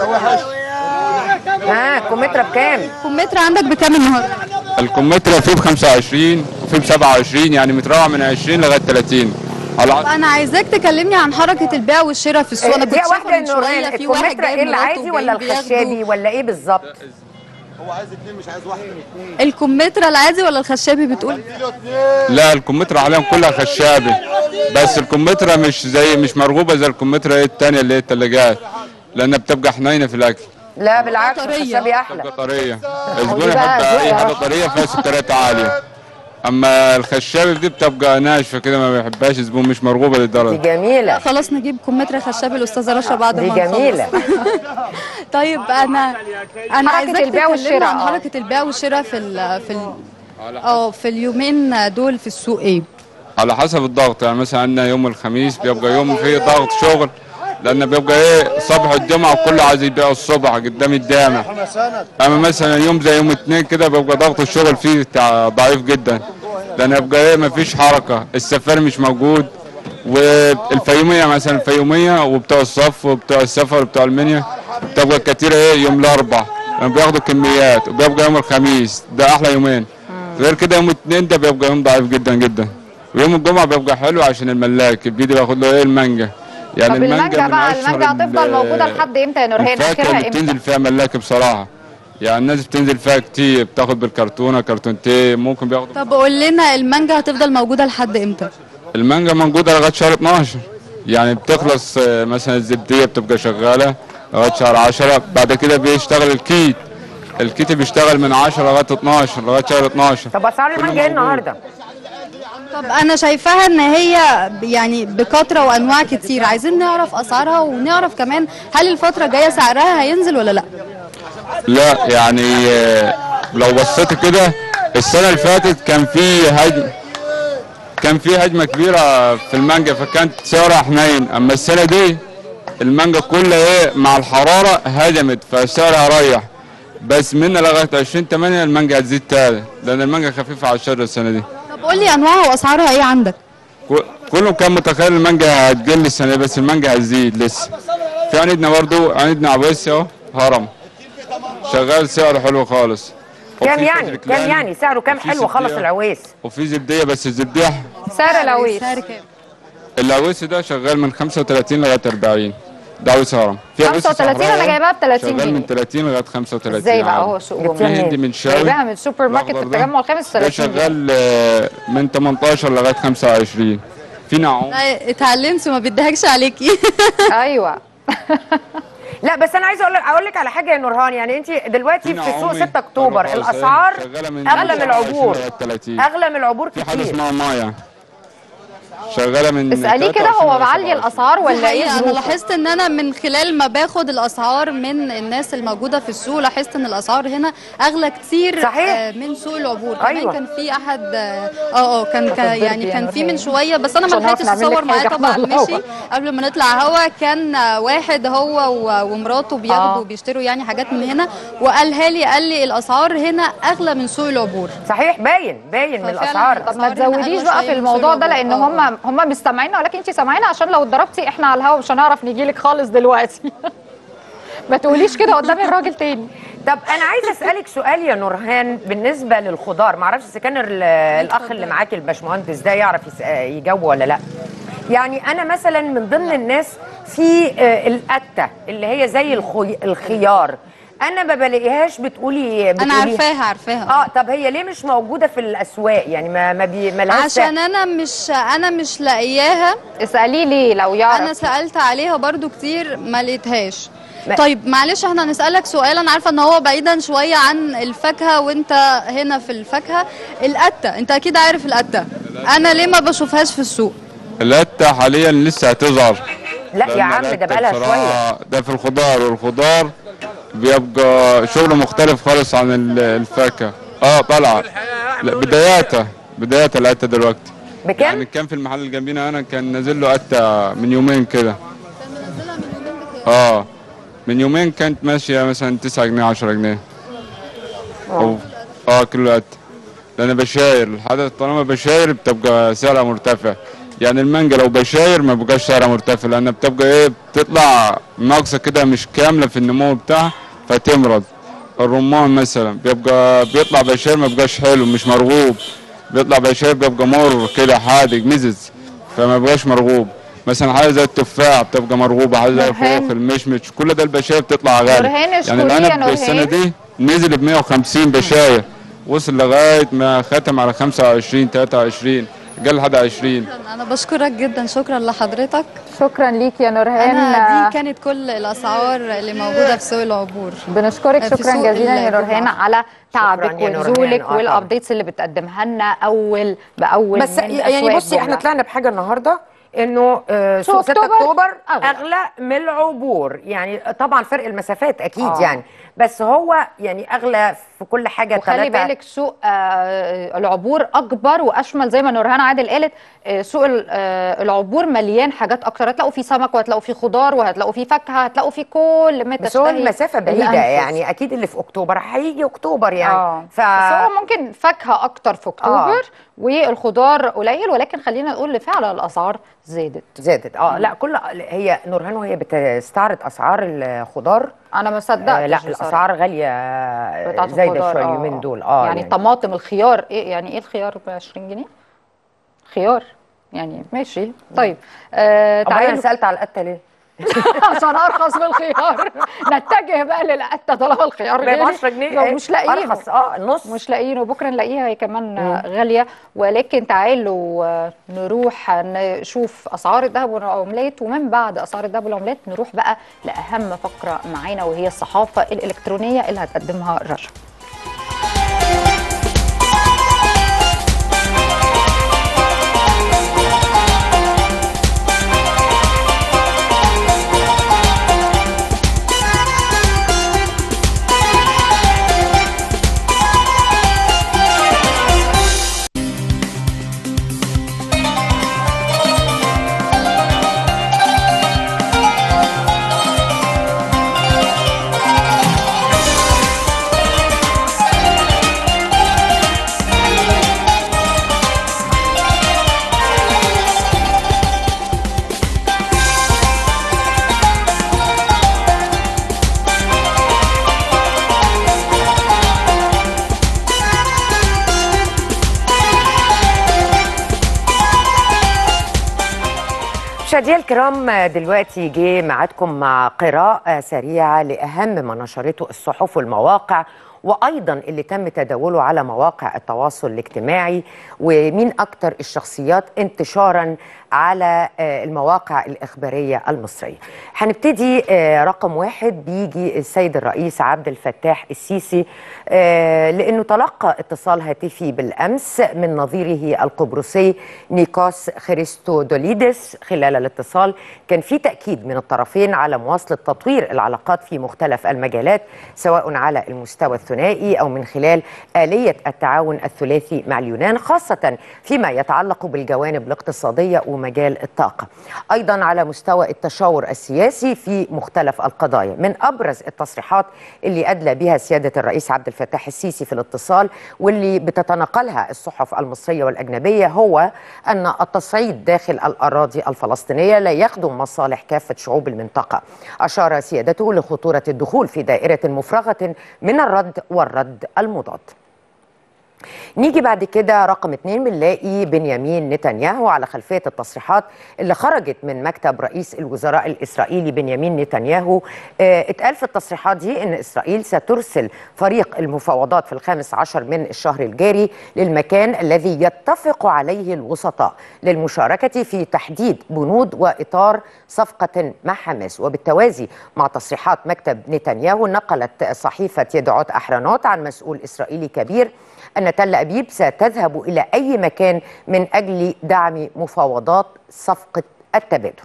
ها كمثرى بكام الكمثرى عندك بكام النهارده؟ الكمثرى فيه ب 25 وفيه ب 27 يعني متروع من 20 لغايه 30 على حسب انا عايزاك تكلمني عن حركه البيع والشراء في السوق انا دي كنت واحده شايفه يا من شويه نورهان في واحد الكمثرى جايب ايه مراته العادي ولا وجايين بياخدوا- الخشابي ولا ايه بالظبط هو عايز اتنين مش عايز واحد الكمثرى العادي ولا الخشابي بتقول؟ لا الكمثرى حاليا كلها خشابي بس الكمثرى مش زي مش مرغوبه زي الكمثرى ايه الثانيه اللي هي الثلاجات لانها بتبقى حنينه في الاكل لا بالعكس طرية. الخشابي احلى بتبقى طريه الزبون دي بقى يحب ذوق اي يا حاجه رب. طريه فيها سكريات عاليه اما الخشابي دي بتبقى ناشفه كده ما بيحبهاش الزبون مش مرغوبه دي للدرجه جميله خلاص نجيب كمثرى خشابي الاستاذه رشا بعد دي ما نخلص. جميله طيب انا انا حركة عايزاك البيع تكلمنا والشراء، عن آه. حركه البيع والشراء في ال في ال اه في اليومين دول في السوق ايه؟ على حسب الضغط يعني مثلا عندنا يوم الخميس بيبقى يوم فيه ضغط شغل لان بيبقى ايه صبح الجمعه وكله عايز يبيع الصبح قدام الجامع اما مثلا يوم زي يوم الاثنين كده بيبقى ضغط الشغل فيه تع- ضعيف جدا لان يبقى ايه مفيش حركه السفار مش موجود والفيوميه مثلا الفيوميه وبتوع الصف وبتوع السفر وبتوع المنيا بتبقى كتيرة ايه يوم الاربع لما بياخدوا كميات وبيبقى يوم الخميس ده احلى يومين غير كده يوم الاثنين ده بيبقى يوم ضعيف جدا جدا ويوم الجمعة بيبقى حلو عشان الملاك بيجي بياخد له ايه المانجا يعني طب المانجا من بقى أشهر المانجا هتفضل ال- موجوده لحد امتى يا نورهان الفاكهة اخرها اللي امتى بتنزل فيها ملاك بصراحة يعني الناس بتنزل فيها كتير بتاخد بالكرتونة كرتونتين ممكن بياخدوا طب قول لنا المانجا هتفضل موجوده لحد امتى المانجا موجودة لغاية شهر 12 يعني بتخلص آه، مثلا الزبدية بتبقى شغالة لغاية شهر 10 بعد كده بيشتغل الكيت الكيت بيشتغل من 10 لغاية 12 لغاية شهر 12 طب اسعار المانجا ايه النهارده؟ طب انا شايفاها ان هي يعني بكثره وانواع كتير عايزين نعرف اسعارها ونعرف كمان هل الفتره الجايه سعرها هينزل ولا لا لا يعني آه، لو بصيت كده السنة اللي فاتت كان في هجم كان في هجمة كبيرة في المانجا فكانت سعرها حنين أما السنة دي المانجا كلها إيه مع الحرارة هجمت فسعرها ريح بس من لغاية 20 8 المانجا هتزيد تاني لأن المانجا خفيفة على الشر السنة دي طب قول لي انواعها واسعارها ايه عندك كو- كله كان متخيل المانجا هتقل السنة دي بس المانجا هتزيد لسه في عندنا برضو عندنا عباسي أهو هرم شغال سعره حلو خالص كام وفي يعني؟ فجر كام كلاني، يعني؟ سعره كام وفي حلو خلص زبدية، العويس وفي زبدية بس الزبدية سعر العويس سعر كام العويس ده شغال من 35 لغاية 40 ده عويس هرم في عويس 35 أنا صحراوي جايباها ب 30 شغال جنيه. من 30 لغاية 35 ازاي بقى عادي. هو سوق جبتيها جمهوري في منين؟ هندي من شاوي جايباها من السوبر ماركت في الأخضر ده. التجمع الخامس ده 30 جنيه شغال آه، من 18 لغاية 25 في نعوم لا اتعلمت وما بيديهاش عليكي ايوه لا بس انا عايزه اقول لك اقول لك على حاجه يا نورهان يعني انت دلوقتي في سوق 6 اكتوبر الاسعار اغلى من العبور اغلى من العبور في حاجه كتير اسمها مايا شغاله من اساليه كده 23 هو لغاية معلي 27. الاسعار ولا ايه الحقيقة انا ظروفه؟ لاحظت ان انا من خلال ما باخد الاسعار من الناس الموجوده في السوق لاحظت ان الاسعار هنا اغلى كتير صحيح. آه، من سوق العبور كمان أيوة. كان في احد اه اه كان كان- تاخد يعني برد كان يا في من نورهان. شويه بس انا ما عشان نعرف لحقتش نعمل لك اصور معاه حاجة طبعا احنا على مشي قبل ما نطلع هوا كان آه، واحد هو و- ومراته بياخدوا آه. بيشتروا يعني حاجات من هنا وقالها لي قال لي الاسعار هنا اغلى من سوق العبور صحيح باين باين من ففعلاً الاسعار طب ما الأسعار هنا تزوديش أغلى بقى شوية في من سوق الموضوع ده لان العبور. آه. هم هم مستمعينا ولكن انت سامعينا عشان لو اتضربتي احنا على الهوا مش هنعرف نيجي لك خالص دلوقتي ما تقوليش كده قدام الراجل تاني طب انا عايزه اسالك سؤال يا نورهان بالنسبه للخضار معرفش اذا كان ال- الاخ اللي معاكي الباشمهندس ده يعرف يس- يجاوب ولا لا يعني انا مثلا من ضمن الناس في آه، القته اللي هي زي الخي... الخيار انا ما بلاقيهاش بتقولي, بتقولي انا عارفاها عارفاها اه طب هي ليه مش موجوده في الاسواق يعني ما ما بي... ملهاش عشان انا مش انا مش لاقياها اساليه ليه لو يعرف انا سالت عليها برضو كتير ما لقيتهاش ما- طيب معلش احنا هنسالك سؤال انا عارفه ان هو بعيدا شويه عن الفاكهه وانت هنا في الفاكهه القته انت اكيد عارف القته انا ليه ما بشوفهاش في السوق اللتة حاليا لسه هتظهر لا يا لأن عم ده اللتة بقالها بصراحة شويه ده في الخضار والخضار بيبقى شغل مختلف خالص عن ال- الفاكهة اه طالعة لا بداياتها بدايات اللتة دلوقتي بكام؟ يعني كان في المحل اللي جنبينا انا كان نازل له قتة من يومين كده اه من يومين كانت ماشية مثلا 9 جنيه 10 جنيه أو اه كيلو قتة لأن بشاير الحاجة طالما بشاير بتبقى سعرها مرتفع يعني المانجا لو بشاير ما بيبقاش سعرها مرتفع لأنها بتبقى إيه بتطلع ناقصة كده مش كاملة في النمو بتاعها فتمرض الرمان مثلا بيبقى بيطلع بشاير ما بيبقاش حلو مش مرغوب بيطلع بشاير بيبقى مر كده حادق مزز فما بيبقاش مرغوب مثلا حاجه زي التفاح بتبقى مرغوبه حاجه زي نورهان. الخوخ المشمش كل ده البشاير بتطلع غالي نورهان يعني اشكري يا العنب السنه نورهان. دي نزل ب 150 بشاير وصل لغايه ما ختم على 25 23 قال لحد 20 انا بشكرك جدا شكرا لحضرتك شكرا ليك يا نورهان انا دي كانت كل الاسعار اللي موجوده في سوق العبور بنشكرك في شكرا سوق جزيلا يا الجمعة. نورهان على تعبك يا نورهان. ونزولك آه طبعاً. والابديتس اللي بتقدمها لنا اول باول بس من يعني أسواق بصي احنا الجملة. طلعنا بحاجه النهارده انه آه، سوق سوق 6 أكتوبر اكتوبر أغلى. اغلى من العبور يعني طبعا فرق المسافات اكيد آه. يعني بس هو يعني اغلى في كل حاجه وخلي تلاتة. بالك سوق آه، العبور اكبر واشمل زي ما نورهان عادل قالت آه، سوق ال- آه، العبور مليان حاجات اكتر هتلاقوا فيه سمك وهتلاقوا فيه خضار وهتلاقوا فيه فاكهه هتلاقوا فيه كل ما بس هو تشتهي المسافه بعيده الأنفس. يعني اكيد اللي في اكتوبر هيجي اكتوبر يعني اه ف بس هو ممكن فاكهه اكتر في اكتوبر والخضار قليل ولكن خلينا نقول فعلا الاسعار زادت زادت اه لا كل هي نورهان وهي بتستعرض اسعار الخضار انا ما صدقتش آه لا بصراحة. الاسعار غاليه بتاعت زايده الخضار، شويه آه، اليومين آه. دول اه يعني طماطم الخيار ايه يعني ايه الخيار ب 20 جنيه خيار يعني ماشي طيب آه طب انا تعالوا سالت على القته ليه؟ عشان ارخص من الخيار نتجه بقى للقته طالما الخيار ب غالي 10 جنيه لو إيه؟ مش لاقيينه ارخص اه النص مش لاقيينه بكره نلاقيها هي كمان غاليه ولكن تعالوا آه، نروح نشوف اسعار الذهب والعملات ومن بعد اسعار الذهب والعملات نروح بقى لاهم فقره معانا وهي الصحافه الالكترونيه اللي هتقدمها رشا مشاهدينا الكرام دلوقتي جه ميعادكم مع قراءة سريعة لأهم ما نشرته الصحف والمواقع وأيضا اللي تم تداوله على مواقع التواصل الاجتماعي ومين أكتر الشخصيات انتشارا على آه، المواقع الإخبارية المصرية هنبتدي آه، رقم واحد بيجي السيد الرئيس عبد الفتاح السيسي آه، لأنه تلقى اتصال هاتفي بالأمس من نظيره القبرصي نيكوس خريستودوليدس خلال الاتصال كان في تأكيد من الطرفين على مواصلة تطوير العلاقات في مختلف المجالات سواء على المستوى الثنائي أو من خلال آلية التعاون الثلاثي مع اليونان خاصة فيما يتعلق بالجوانب الاقتصادية ومجال الطاقة أيضا على مستوى التشاور السياسي في مختلف القضايا من أبرز التصريحات اللي أدلى بها سيادة الرئيس عبد الفتاح السيسي في الاتصال واللي بتتناقلها الصحف المصرية والأجنبية هو أن التصعيد داخل الأراضي الفلسطينية لا يخدم مصالح كافة شعوب المنطقة أشار سيادته لخطورة الدخول في دائرة مفرغة من الرد والرد المضاد نيجي بعد كده رقم اتنين بنلاقي بنيامين نتنياهو على خلفية التصريحات اللي خرجت من مكتب رئيس الوزراء الإسرائيلي بنيامين نتنياهو اه اتقال في التصريحات دي أن إسرائيل سترسل فريق المفاوضات في الخامس عشر من الشهر الجاري للمكان الذي يتفق عليه الوسطاء للمشاركة في تحديد بنود وإطار صفقة مع حماس وبالتوازي مع تصريحات مكتب نتنياهو نقلت صحيفة يدعوت أحرنوت عن مسؤول إسرائيلي كبير أن تل أبيب ستذهب إلى أي مكان من أجل دعم مفاوضات صفقة التبادل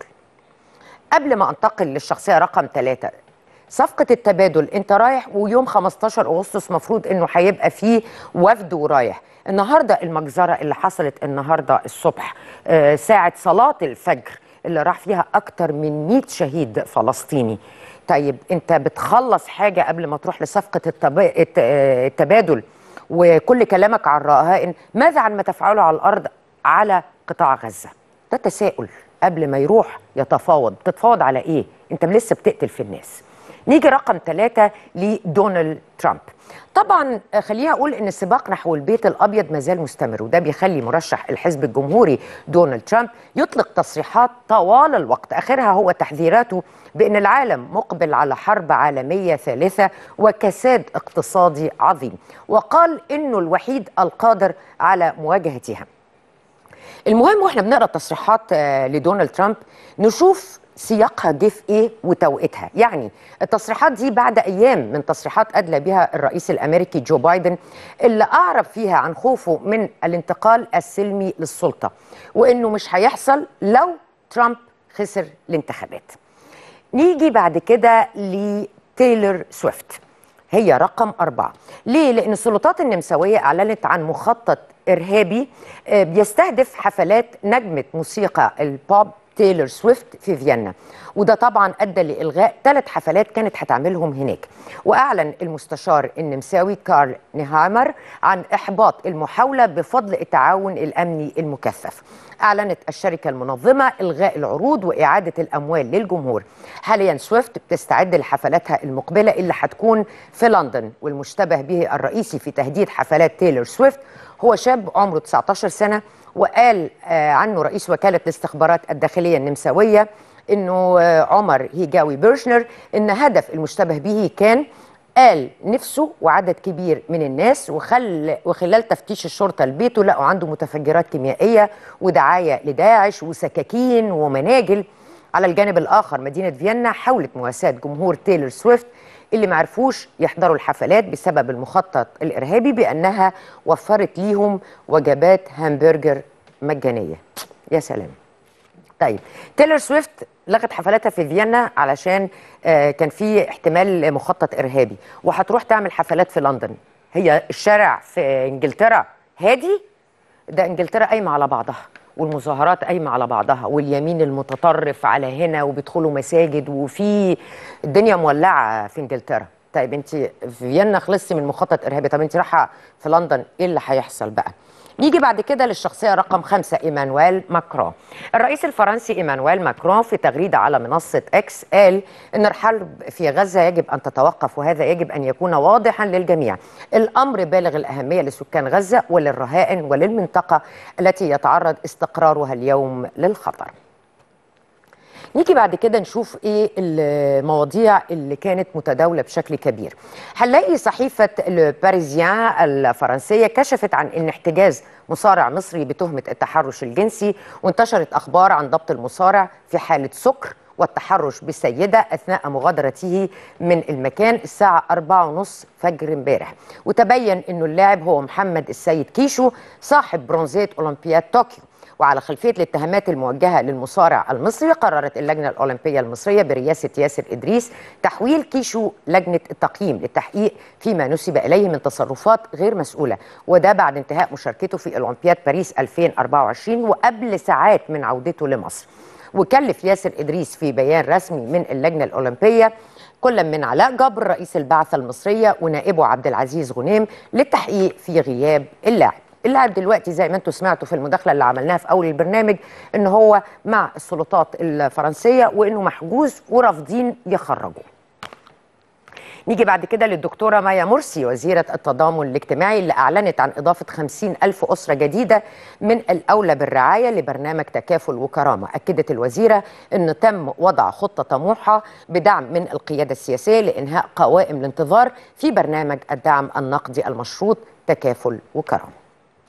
قبل ما أنتقل للشخصية رقم ثلاثة صفقة التبادل أنت رايح ويوم 15 أغسطس مفروض أنه هيبقى فيه وفد ورايح النهاردة المجزرة اللي حصلت النهاردة الصبح آه، ساعة صلاة الفجر اللي راح فيها أكتر من 100 شهيد فلسطيني طيب أنت بتخلص حاجة قبل ما تروح لصفقة التبا- الت- آه، التبادل وكل كلامك عن الرهائن ماذا عن ما تفعله على الارض على قطاع غزه ده تساؤل قبل ما يروح يتفاوض تتفاوض على ايه انت لسه بتقتل في الناس نيجي رقم ثلاثة لدونالد ترامب طبعا آه، خليني اقول ان السباق نحو البيت الابيض ما زال مستمر وده بيخلي مرشح الحزب الجمهوري دونالد ترامب يطلق تصريحات طوال الوقت اخرها هو تحذيراته بان العالم مقبل على حرب عالميه ثالثه وكساد اقتصادي عظيم وقال انه الوحيد القادر على مواجهتها المهم واحنا بنقرا تصريحات آه، لدونالد ترامب نشوف سياقها جه في ايه وتوقيتها يعني التصريحات دي بعد ايام من تصريحات ادلى بها الرئيس الامريكي جو بايدن اللي اعرب فيها عن خوفه من الانتقال السلمي للسلطه وانه مش هيحصل لو ترامب خسر الانتخابات نيجي بعد كده لتايلور سويفت هي رقم أربعة ليه؟ لأن السلطات النمساوية أعلنت عن مخطط إرهابي آه، بيستهدف حفلات نجمة موسيقى البوب تايلور سويفت في فيينا وده طبعا ادى لالغاء ثلاث حفلات كانت هتعملهم هناك واعلن المستشار النمساوي كارل نيهايمر عن احباط المحاوله بفضل التعاون الامني المكثف اعلنت الشركه المنظمه الغاء العروض واعاده الاموال للجمهور حاليا سويفت بتستعد لحفلاتها المقبله اللي هتكون في لندن والمشتبه به الرئيسي في تهديد حفلات تايلور سويفت هو شاب عمره 19 سنه وقال آه، عنه رئيس وكاله الاستخبارات الداخليه النمساويه انه آه، عمر هيجاوي بيرشنر ان هدف المشتبه به كان قال نفسه وعدد كبير من الناس وخل وخلال تفتيش الشرطه لبيته لقوا عنده متفجرات كيميائيه ودعايه لداعش وسكاكين ومناجل على الجانب الاخر مدينه فيينا حاولت مواساه جمهور تايلور سويفت اللي ما عرفوش يحضروا الحفلات بسبب المخطط الارهابي بانها وفرت ليهم وجبات همبرجر مجانيه يا سلام طيب تايلور سويفت لغت حفلاتها في فيينا علشان آه، كان في احتمال مخطط ارهابي وهتروح تعمل حفلات في لندن هي الشارع في انجلترا هادي ده انجلترا قايمه على بعضها والمظاهرات قايمه على بعضها واليمين المتطرف على هنا وبيدخلوا مساجد وفي الدنيا مولعه في انجلترا طيب انت في فيينا خلصتي من مخطط ارهابي طب انت رايحه في لندن ايه اللي هيحصل بقى نيجي بعد كده للشخصية رقم خمسة إيمانويل ماكرون الرئيس الفرنسي إيمانويل ماكرون في تغريدة على منصة إكس قال إن الحرب في غزة يجب أن تتوقف وهذا يجب أن يكون واضحا للجميع الأمر بالغ الأهمية لسكان غزة وللرهائن وللمنطقة التي يتعرض استقرارها اليوم للخطر نيجي بعد كده نشوف ايه المواضيع اللي كانت متداوله بشكل كبير. هنلاقي صحيفه الباريزيان الفرنسيه كشفت عن ان احتجاز مصارع مصري بتهمه التحرش الجنسي وانتشرت اخبار عن ضبط المصارع في حاله سكر والتحرش بالسيدة أثناء مغادرته من المكان الساعة 4:30 فجر امبارح وتبين أنه اللاعب هو محمد السيد كيشو صاحب برونزية أولمبياد طوكيو وعلى خلفيه الاتهامات الموجهه للمصارع المصري قررت اللجنه الاولمبيه المصريه برئاسه ياسر ادريس تحويل كيشو لجنه التقييم للتحقيق فيما نسب اليه من تصرفات غير مسؤوله وده بعد انتهاء مشاركته في اولمبياد باريس 2024 وقبل ساعات من عودته لمصر وكلف ياسر ادريس في بيان رسمي من اللجنه الاولمبيه كل من علاء جبر رئيس البعثه المصريه ونائبه عبد العزيز غنيم للتحقيق في غياب اللاعب اللاعب دلوقتي زي ما انتم سمعتوا في المداخله اللي عملناها في اول البرنامج ان هو مع السلطات الفرنسيه وانه محجوز ورافضين يخرجوه نيجي بعد كده للدكتورة مايا مرسي وزيرة التضامن الاجتماعي اللي أعلنت عن إضافة 50 ألف أسرة جديدة من الأولى بالرعاية لبرنامج تكافل وكرامة أكدت الوزيرة أنه تم وضع خطة طموحة بدعم من القيادة السياسية لإنهاء قوائم الانتظار في برنامج الدعم النقدي المشروط تكافل وكرامة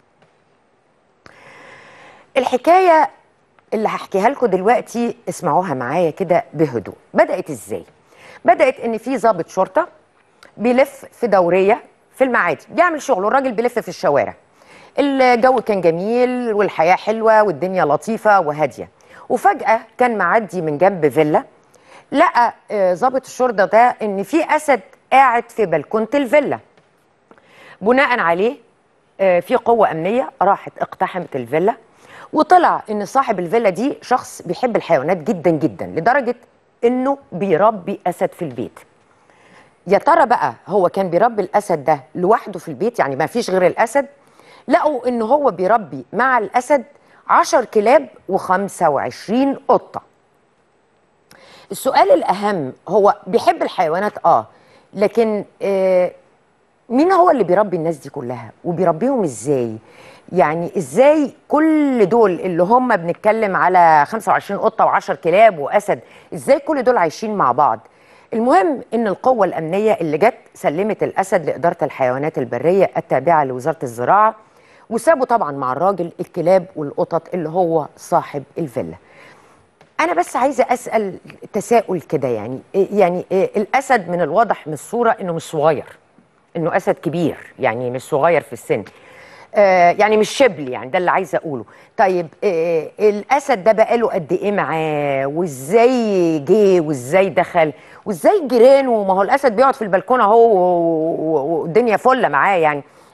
الحكاية اللي هحكيها لكم دلوقتي اسمعوها معايا كده بهدوء بدأت ازاي بدأت ان في ضابط شرطة بيلف في دورية في المعادي بيعمل شغله الراجل بيلف في الشوارع الجو كان جميل والحياة حلوة والدنيا لطيفة وهادية وفجأة كان معدي من جنب فيلا لقى آه، ضابط الشرطة ده ان في اسد قاعد في بلكونة الفيلا بناء عليه آه، في قوة أمنية راحت اقتحمت الفيلا وطلع إن صاحب الفيلا دي شخص بيحب الحيوانات جدا جدا لدرجة إنه بيربي أسد في البيت يا ترى بقى هو كان بيربي الأسد ده لوحده في البيت يعني ما فيش غير الأسد لقوا إن هو بيربي مع الأسد عشر كلاب و25 قطة السؤال الأهم هو بيحب الحيوانات آه لكن آه مين هو اللي بيربي الناس دي كلها وبيربيهم ازاي يعني ازاي كل دول اللي هم بنتكلم على 25 قطه و10 كلاب واسد ازاي كل دول عايشين مع بعض المهم ان القوه الامنيه اللي جت سلمت الاسد لاداره الحيوانات البريه التابعه لوزاره الزراعه وسابوا طبعا مع الراجل الكلاب والقطط اللي هو صاحب الفيلا انا بس عايزه اسال تساؤل كده يعني يعني الاسد من الواضح من الصوره انه مش صغير انه اسد كبير يعني مش صغير في السن آه يعني مش شبل يعني ده اللي عايزه اقوله طيب آه الاسد ده بقاله قد ايه معاه وازاي جه وازاي دخل وازاي جيرانه ما هو الاسد بيقعد في البلكونه اهو و- و- والدنيا فله معاه يعني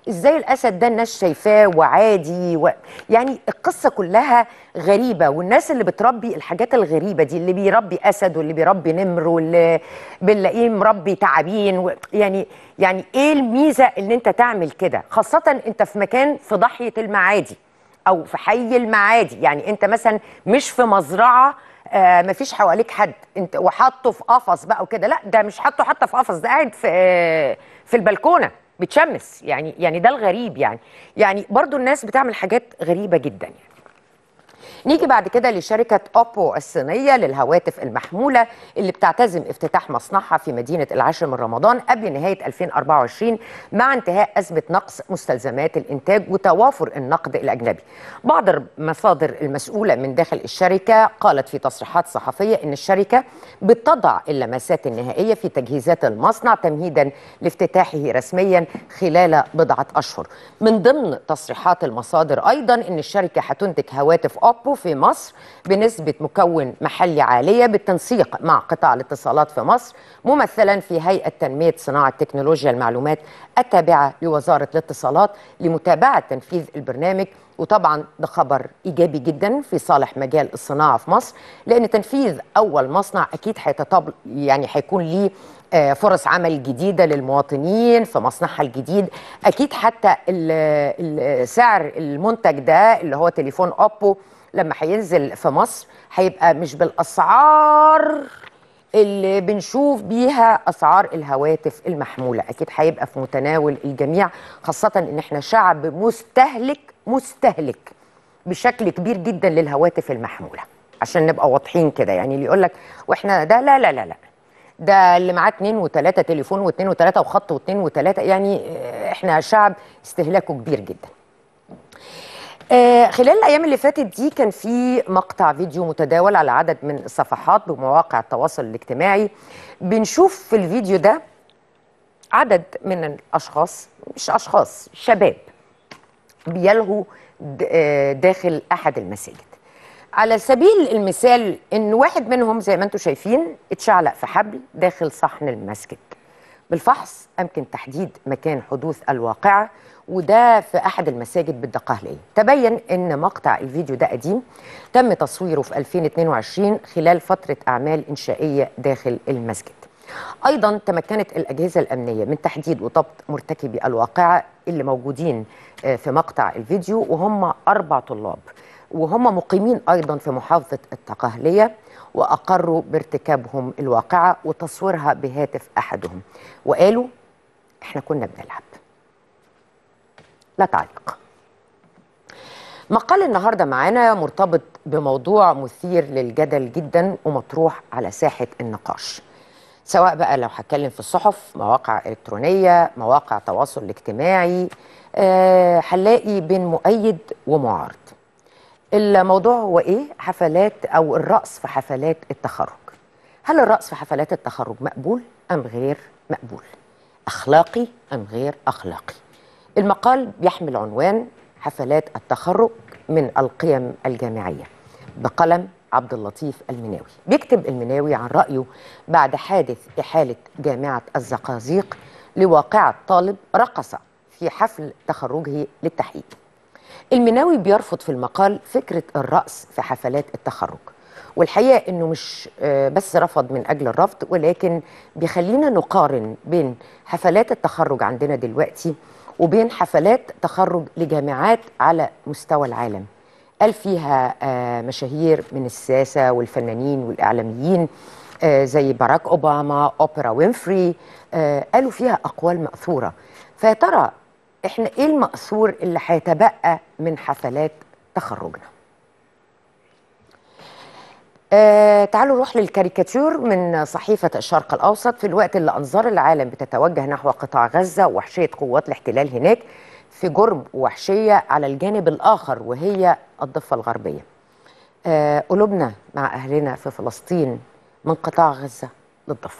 ازاي الاسد ده الناس شايفاه وعادي و... يعني القصه كلها غريبه والناس اللي بتربي الحاجات الغريبه دي اللي بيربي اسد واللي بيربي نمر واللي بنلاقيه مربي تعابين و... يعني يعني ايه الميزه ان انت تعمل كده خاصه انت في مكان في ضاحيه المعادي او في حي المعادي يعني انت مثلا مش في مزرعه آه مفيش حواليك حد انت وحاطه في قفص بقى وكده لا ده مش حاطه حتى في قفص ده قاعد في آه في البلكونه بتشمس يعني يعني ده الغريب يعني يعني برضو الناس بتعمل حاجات غريبه جدا يعني نيجي بعد كده لشركة أوبو الصينية للهواتف المحمولة اللي بتعتزم افتتاح مصنعها في مدينة العاشر من رمضان قبل نهاية 2024 مع انتهاء أزمة نقص مستلزمات الإنتاج وتوافر النقد الأجنبي بعض المصادر المسؤولة من داخل الشركة قالت في تصريحات صحفية أن الشركة بتضع اللمسات النهائية في تجهيزات المصنع تمهيدا لافتتاحه رسميا خلال بضعة أشهر من ضمن تصريحات المصادر أيضا أن الشركة هتنتج هواتف أوبو في مصر بنسبة مكون محلي عالية بالتنسيق مع قطاع الاتصالات في مصر ممثلا في هيئة تنمية صناعة تكنولوجيا المعلومات التابعة لوزارة الاتصالات لمتابعة تنفيذ البرنامج وطبعا ده خبر ايجابي جدا في صالح مجال الصناعه في مصر لان تنفيذ اول مصنع اكيد هيتطابق يعني هيكون ليه آه، فرص عمل جديده للمواطنين في مصنعها الجديد اكيد حتى ال- ال- سعر المنتج ده اللي هو تليفون اوبو لما هينزل في مصر هيبقى مش بالاسعار اللي بنشوف بيها اسعار الهواتف المحموله اكيد هيبقى في متناول الجميع خاصه ان احنا شعب مستهلك مستهلك بشكل كبير جدا للهواتف المحموله عشان نبقى واضحين كده يعني اللي يقول لك واحنا ده لا لا لا لا ده اللي معاه اتنين وتلاته تليفون واتنين وتلاته وخط واتنين وتلاته يعني آه، احنا شعب استهلاكه كبير جدا آه، خلال الايام اللي فاتت دي كان في مقطع فيديو متداول على عدد من الصفحات بمواقع التواصل الاجتماعي بنشوف في الفيديو ده عدد من الاشخاص مش اشخاص شباب بيلهوا د- آه، داخل احد المساجد على سبيل المثال ان واحد منهم زي ما انتم شايفين اتشعلق في حبل داخل صحن المسجد بالفحص امكن تحديد مكان حدوث الواقعه وده في احد المساجد بالدقهليه تبين ان مقطع الفيديو ده قديم تم تصويره في 2022 خلال فتره اعمال انشائيه داخل المسجد ايضا تمكنت الاجهزه الامنيه من تحديد وضبط مرتكبي الواقعه اللي موجودين آه، في مقطع الفيديو وهم اربع طلاب وهم مقيمين ايضا في محافظه التقهليه واقروا بارتكابهم الواقعه وتصويرها بهاتف احدهم وقالوا احنا كنا بنلعب لا تعليق مقال النهارده معانا مرتبط بموضوع مثير للجدل جدا ومطروح على ساحه النقاش سواء بقى لو هتكلم في الصحف مواقع إلكترونية مواقع تواصل اجتماعي آه، هنلاقي بين مؤيد ومعارض الموضوع هو ايه حفلات او الرقص في حفلات التخرج هل الرقص في حفلات التخرج مقبول ام غير مقبول اخلاقي ام غير اخلاقي المقال بيحمل عنوان حفلات التخرج من القيم الجامعيه بقلم عبد اللطيف المناوي بيكتب المناوي عن رايه بعد حادث احاله جامعه الزقازيق لواقعه طالب رقص في حفل تخرجه للتحقيق المناوي بيرفض في المقال فكرة الرقص في حفلات التخرج والحقيقة انه مش آه، بس رفض من اجل الرفض ولكن بيخلينا نقارن بين حفلات التخرج عندنا دلوقتي وبين حفلات تخرج لجامعات على مستوى العالم قال فيها آه، مشاهير من الساسة والفنانين والإعلاميين آه، زي باراك أوباما أوبرا وينفري آه، قالوا فيها أقوال مأثورة فيا ترى احنا ايه المأثور اللي هيتبقى من حفلات تخرجنا آه تعالوا نروح للكاريكاتير من صحيفة الشرق الأوسط في الوقت اللي أنظار العالم بتتوجه نحو قطاع غزة ووحشية قوات الاحتلال هناك في جرم وحشية على الجانب الآخر وهي الضفة الغربية آه قلوبنا مع أهلنا في فلسطين من قطاع غزة للضفة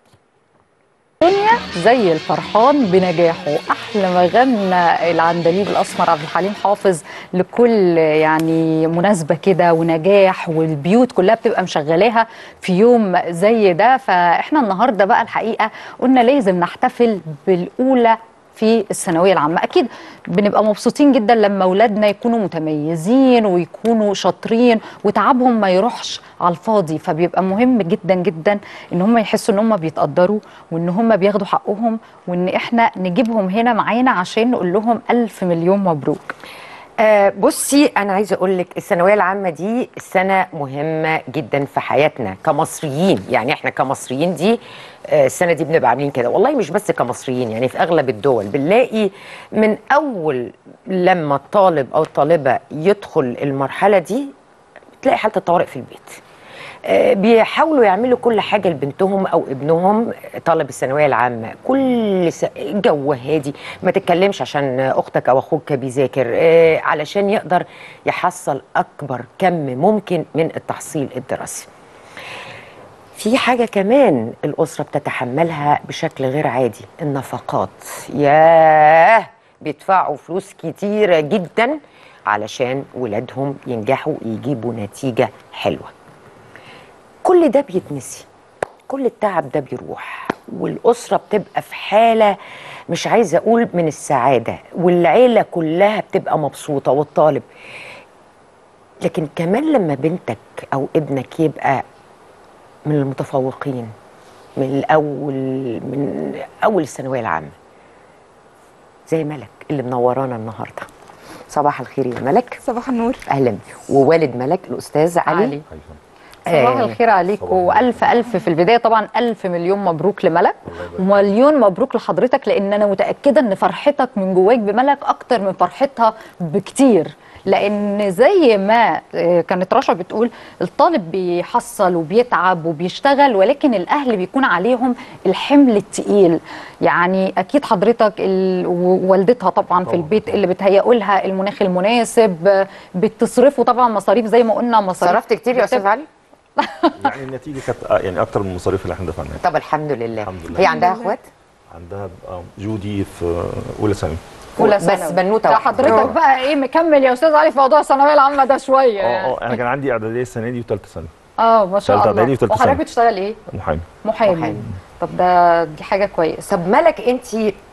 زي الفرحان بنجاحه احلى ما غنى العندليب الاسمر عبد الحليم حافظ لكل يعني مناسبه كده ونجاح والبيوت كلها بتبقى مشغلاها في يوم زي ده فاحنا النهارده بقى الحقيقه قلنا لازم نحتفل بالاولى في الثانويه العامه اكيد بنبقى مبسوطين جدا لما اولادنا يكونوا متميزين ويكونوا شاطرين وتعبهم ما يروحش على الفاضي فبيبقى مهم جدا جدا ان هم يحسوا ان هم بيتقدروا وان هم بياخدوا حقهم وان احنا نجيبهم هنا معانا عشان نقول لهم الف مليون مبروك آه بصي انا عايزه اقول لك الثانويه العامه دي سنه مهمه جدا في حياتنا كمصريين يعني احنا كمصريين دي آه السنه دي بنبقى عاملين كده والله مش بس كمصريين يعني في اغلب الدول بنلاقي من اول لما الطالب او الطالبه يدخل المرحله دي بتلاقي حاله الطوارئ في البيت آه، بيحاولوا يعملوا كل حاجه لبنتهم او ابنهم طالب الثانويه العامه كل س... جو هادي ما تتكلمش عشان اختك او اخوك بيذاكر آه، علشان يقدر يحصل اكبر كم ممكن من التحصيل الدراسي في حاجة كمان الأسرة بتتحملها بشكل غير عادي النفقات ياه بيدفعوا فلوس كتيرة جدا علشان ولادهم ينجحوا يجيبوا نتيجة حلوة كل ده بيتنسي كل التعب ده بيروح والأسرة بتبقى في حالة مش عايزة أقول من السعادة والعيلة كلها بتبقى مبسوطة والطالب لكن كمان لما بنتك أو ابنك يبقى من المتفوقين من الأول من أول الثانوية العامة زي ملك اللي منورانا النهارده صباح الخير يا ملك صباح النور اهلا بيك ووالد ملك الاستاذ علي, علي. صباح آه، الخير عليكم والف الف في البدايه طبعا الف مليون مبروك لملك ومليون مبروك لحضرتك لان انا متاكده ان فرحتك من جواك بملك اكتر من فرحتها بكتير لان زي ما آه، كانت رشا بتقول الطالب بيحصل وبيتعب وبيشتغل ولكن الاهل بيكون عليهم الحمل التقيل يعني اكيد حضرتك ال- ووالدتها طبعا في البيت اللي بتهيئوا لها المناخ المناسب آه، بتصرفوا طبعا مصاريف زي ما قلنا مصاريف صرفت كتير يا استاذ علي يعني النتيجه كانت آه، يعني اكتر من المصاريف اللي احنا دفعناها طب الحمد لله الحمد لله. هي عندها الحمد لله. اخوات عندها آه، جودي في اولى ثانوي اولى بس ثانوي. بنوتة ده واحدة. حضرتك بقى ايه مكمل يا استاذ علي في موضوع الثانويه العامه ده شويه اه يعني. اه انا كان عندي اعداديه السنه دي وثالثه ثانوي اه ما شاء تالتة الله إعدادي وتالتة وحضرتك ثانوي. بتشتغل ايه محامي محامي محامي. طب ده دي حاجه كويسه طب ملك انت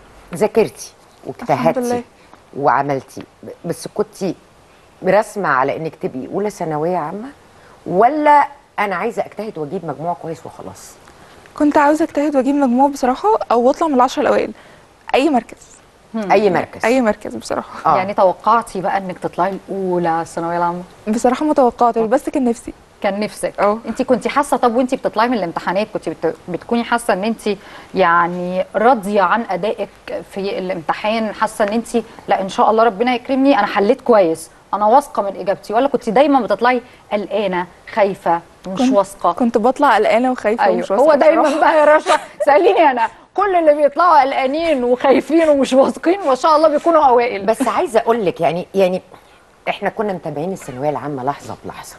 ذاكرتي الحمد واجتهدتي لله. وعملتي بس كنت راسمه على انك تبقي اولى ثانويه عامه ولا انا عايزه اجتهد واجيب مجموع كويس وخلاص كنت عاوزه اجتهد واجيب مجموع بصراحه او اطلع من العشره الاوائل اي مركز اي مركز اي مركز بصراحه آه. يعني توقعتي بقى انك تطلعي الاولى الثانويه العامه بصراحه ما توقعتش بس كان نفسي كان نفسك اه. انت كنت حاسه طب وانت بتطلعي من الامتحانات كنت بت... بتكوني حاسه ان انت يعني راضيه عن ادائك في الامتحان حاسه ان انت لا ان شاء الله ربنا يكرمني انا حليت كويس انا واثقه من اجابتي ولا كنت دايما بتطلعي قلقانه خايفه مش كنت- واثقه كنت بطلع قلقانه وخايفه ايوه ومش واثقة هو دايما بصراحة. بقى يا رشا ساليني انا كل اللي بيطلعوا قلقانين وخايفين ومش واثقين ما شاء الله بيكونوا اوائل بس عايزه اقول لك يعني يعني احنا كنا متابعين الثانويه العامه لحظه بلحظه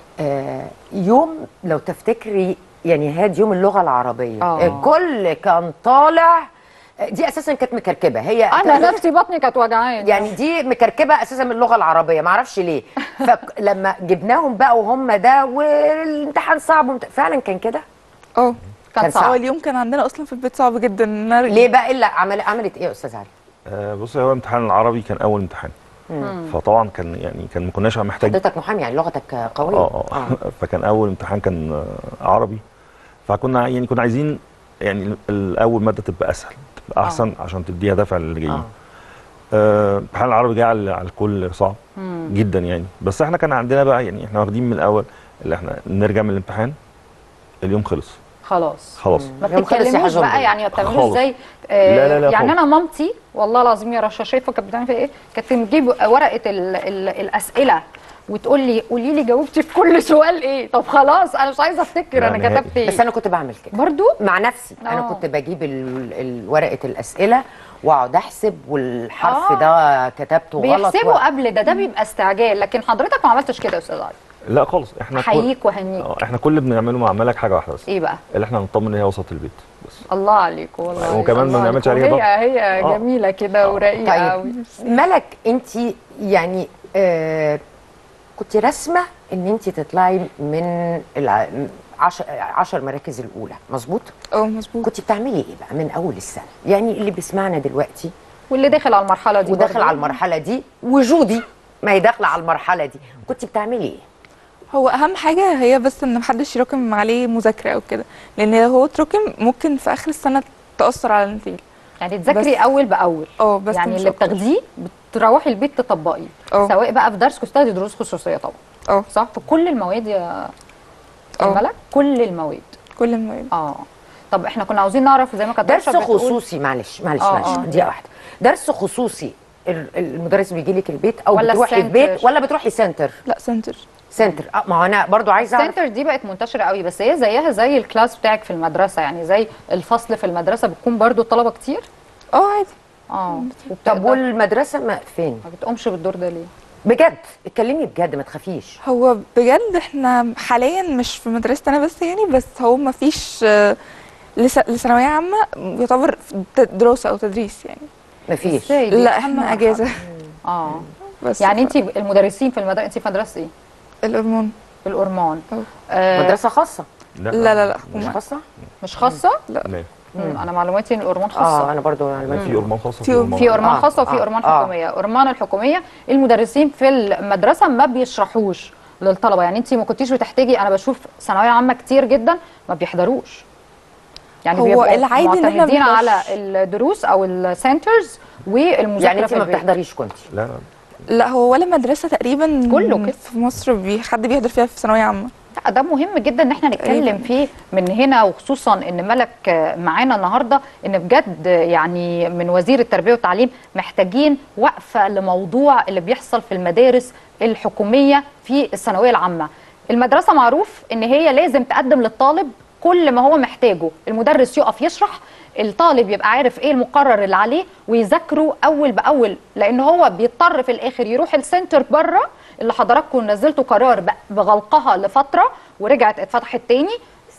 آه يوم لو تفتكري يعني هاد يوم اللغه العربيه آه. الكل كان طالع دي اساسا كانت مكركبه هي انا نفسي بطني كانت وجعاني يعني دي مكركبه اساسا من اللغه العربيه ما اعرفش ليه فلما جبناهم بقى وهم ده والامتحان صعب ومت... فعلا كان كده اه كان كان صعب. هو اليوم كان عندنا اصلا في البيت صعب جدا إن أنا- ليه بقى الا عمل عملت ايه يا استاذ علي آه بصي هو امتحان العربي كان اول امتحان فطبعا كان يعني كان ما كناش محتاج حضرتك محامي يعني لغتك قويه اه اه فكان اول امتحان كان آه، عربي فكنا يعني كنا عايزين يعني الاول ماده تبقى اسهل تبقى احسن عشان تديها دافع للي جايين آه. آه، امتحان العربي جه على على الكل صعب جدا يعني بس احنا كان عندنا بقى يعني احنا واخدين من الاول اللي احنا نرجع من الامتحان اليوم خلص خلاص خلاص ما يوم خلص يا بتتكلموش حاج بقى عمرو. يعني بتعملوا خالص. ازاي آه لا لا لا يعني خالص. انا مامتي والله العظيم يا رشا شايفه كانت بتعمل فيها ايه كانت تجيب ورقه ال ال الاسئله وتقول لي قولي لي جاوبتي في كل سؤال ايه طب خلاص انا مش عايزه افتكر لا انا نهائي. كتبت ايه بس انا كنت بعمل كده برضو مع نفسي انا آه. كنت بجيب ال- ال- ورقه الاسئله واقعد احسب والحرف آه. ده كتبته غلط بيحسبوا و... قبل ده ده بيبقى استعجال لكن حضرتك ما عملتش كده يا استاذ علي لا خالص احنا كل احييك وهنيك اه احنا كل اللي بنعمله مع ملك حاجه واحده بس ايه بقى اللي احنا نطمن ان هي وسط البيت بس الله عليك والله وكمان ما الله بنعملش عليك. عليها ضغط. هي هي آه. جميله كده ورقيقه قوي طيب ملك انت يعني آه كنت راسمه ان انت تطلعي من الع... عشر, عشر مراكز الاولى مظبوط اه مظبوط كنت بتعملي ايه بقى من اول السنه يعني اللي بيسمعنا دلوقتي واللي داخل على المرحله دي وداخل برضه. على المرحله دي وجودي ما هي داخله على المرحله دي كنت بتعملي ايه هو اهم حاجه هي بس ان محدش يراكم عليه مذاكره او كده لان لو هو اتراكم ممكن في اخر السنه تاثر على النتيجه يعني تذاكري بس- اول باول اه بس يعني مش اللي أكتر. بتاخديه بتروحي البيت تطبقيه اه. سواء بقى في درس كنت بتاخدي دروس خصوصيه طبعا اه صح في كل المواد يا يا اه. ملك كل المواد كل المواد اه طب احنا كنا عاوزين نعرف زي ما كانت درس رشا بتقول- خصوصي معلش معلش اه، معلش اه. دقيقه واحده درس خصوصي ال- المدرس بيجي لك البيت او ولا بتروحي السنتر؟ البيت ولا بتروحي سنتر لا سنتر سنتر اه ما هو انا برضو عايزه اعرف السنتر دي بقت منتشره قوي بس هي زيها زي الكلاس بتاعك في المدرسه يعني زي الفصل في المدرسه بتكون برضو الطلبه كتير اه عادي اه طب وبتقدر- والمدرسه ما فين ما بتقومش بالدور ده ليه بجد اتكلمي بجد ما تخافيش هو بجد احنا حاليا مش في مدرسة انا بس يعني بس هو ما فيش آه، لس- لثانوية عامة يعتبر ت- دراسة او تدريس يعني ما فيش ازاي دي لا أهم احنا مرحلة. اجازة اه بس يعني ف- انت المدرسين في المدرسه انت في مدرسه ايه الهرمون في الأورمان اه. آه مدرسه خاصه لا لا لا مش حكومة خاصه مش خاصه لا مم. انا معلوماتي ان الأورمان اه خاصه انا برضو لا في أورمان خاصة في- أورمان في أورمان آه، خاصه وفي آه، أورمان آه. حكوميه أورمان الحكوميه المدرسين في المدرسه ما بيشرحوش للطلبه يعني انت ما كنتيش بتحتاجي انا بشوف ثانويه عامه كتير جدا ما بيحضروش يعني هو بيبقوا العادي إن إحنا معتمدين بنحضرش. على الدروس او السنترز والمذاكره يعني انت في ما البيت. بتحضريش كنت لا لا لا هو ولا مدرسة تقريبا كله كده. في مصر بي حد بيحضر فيها في ثانوية عامة لا ده مهم جدا ان احنا نتكلم تقريباً. فيه من هنا وخصوصا ان ملك آه، معانا النهارده ان بجد آه، يعني من وزير التربيه والتعليم محتاجين وقفه لموضوع اللي بيحصل في المدارس الحكوميه في الثانويه العامه. المدرسه معروف ان هي لازم تقدم للطالب كل ما هو محتاجه، المدرس يقف يشرح الطالب يبقى عارف ايه المقرر اللي عليه ويذاكره اول باول لان هو بيضطر في الاخر يروح السنتر بره اللي حضراتكم نزلتوا قرار ب- بغلقها لفتره ورجعت اتفتحت تاني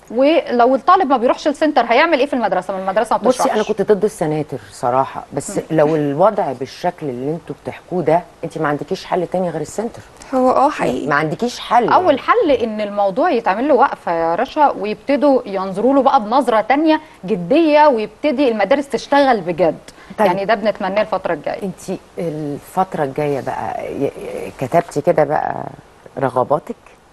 ولو الطالب ما بيروحش السنتر هيعمل ايه في المدرسه ما المدرسه ما بتشرحش بصي انا كنت ضد السناتر صراحه بس لو الوضع بالشكل اللي انتوا بتحكوه ده انت ما عندكيش حل تاني غير السنتر هو اه حقيقي ما عندكيش حل اول حل ان الموضوع يتعمل له وقفه يا رشا ويبتدوا ينظروا له بقى بنظره تانية جديه ويبتدي المدارس تشتغل بجد طيب. يعني ده بنتمناه الفتره الجايه انت الفتره الجايه بقى ي- ي- كتبتي كده بقى رغباتك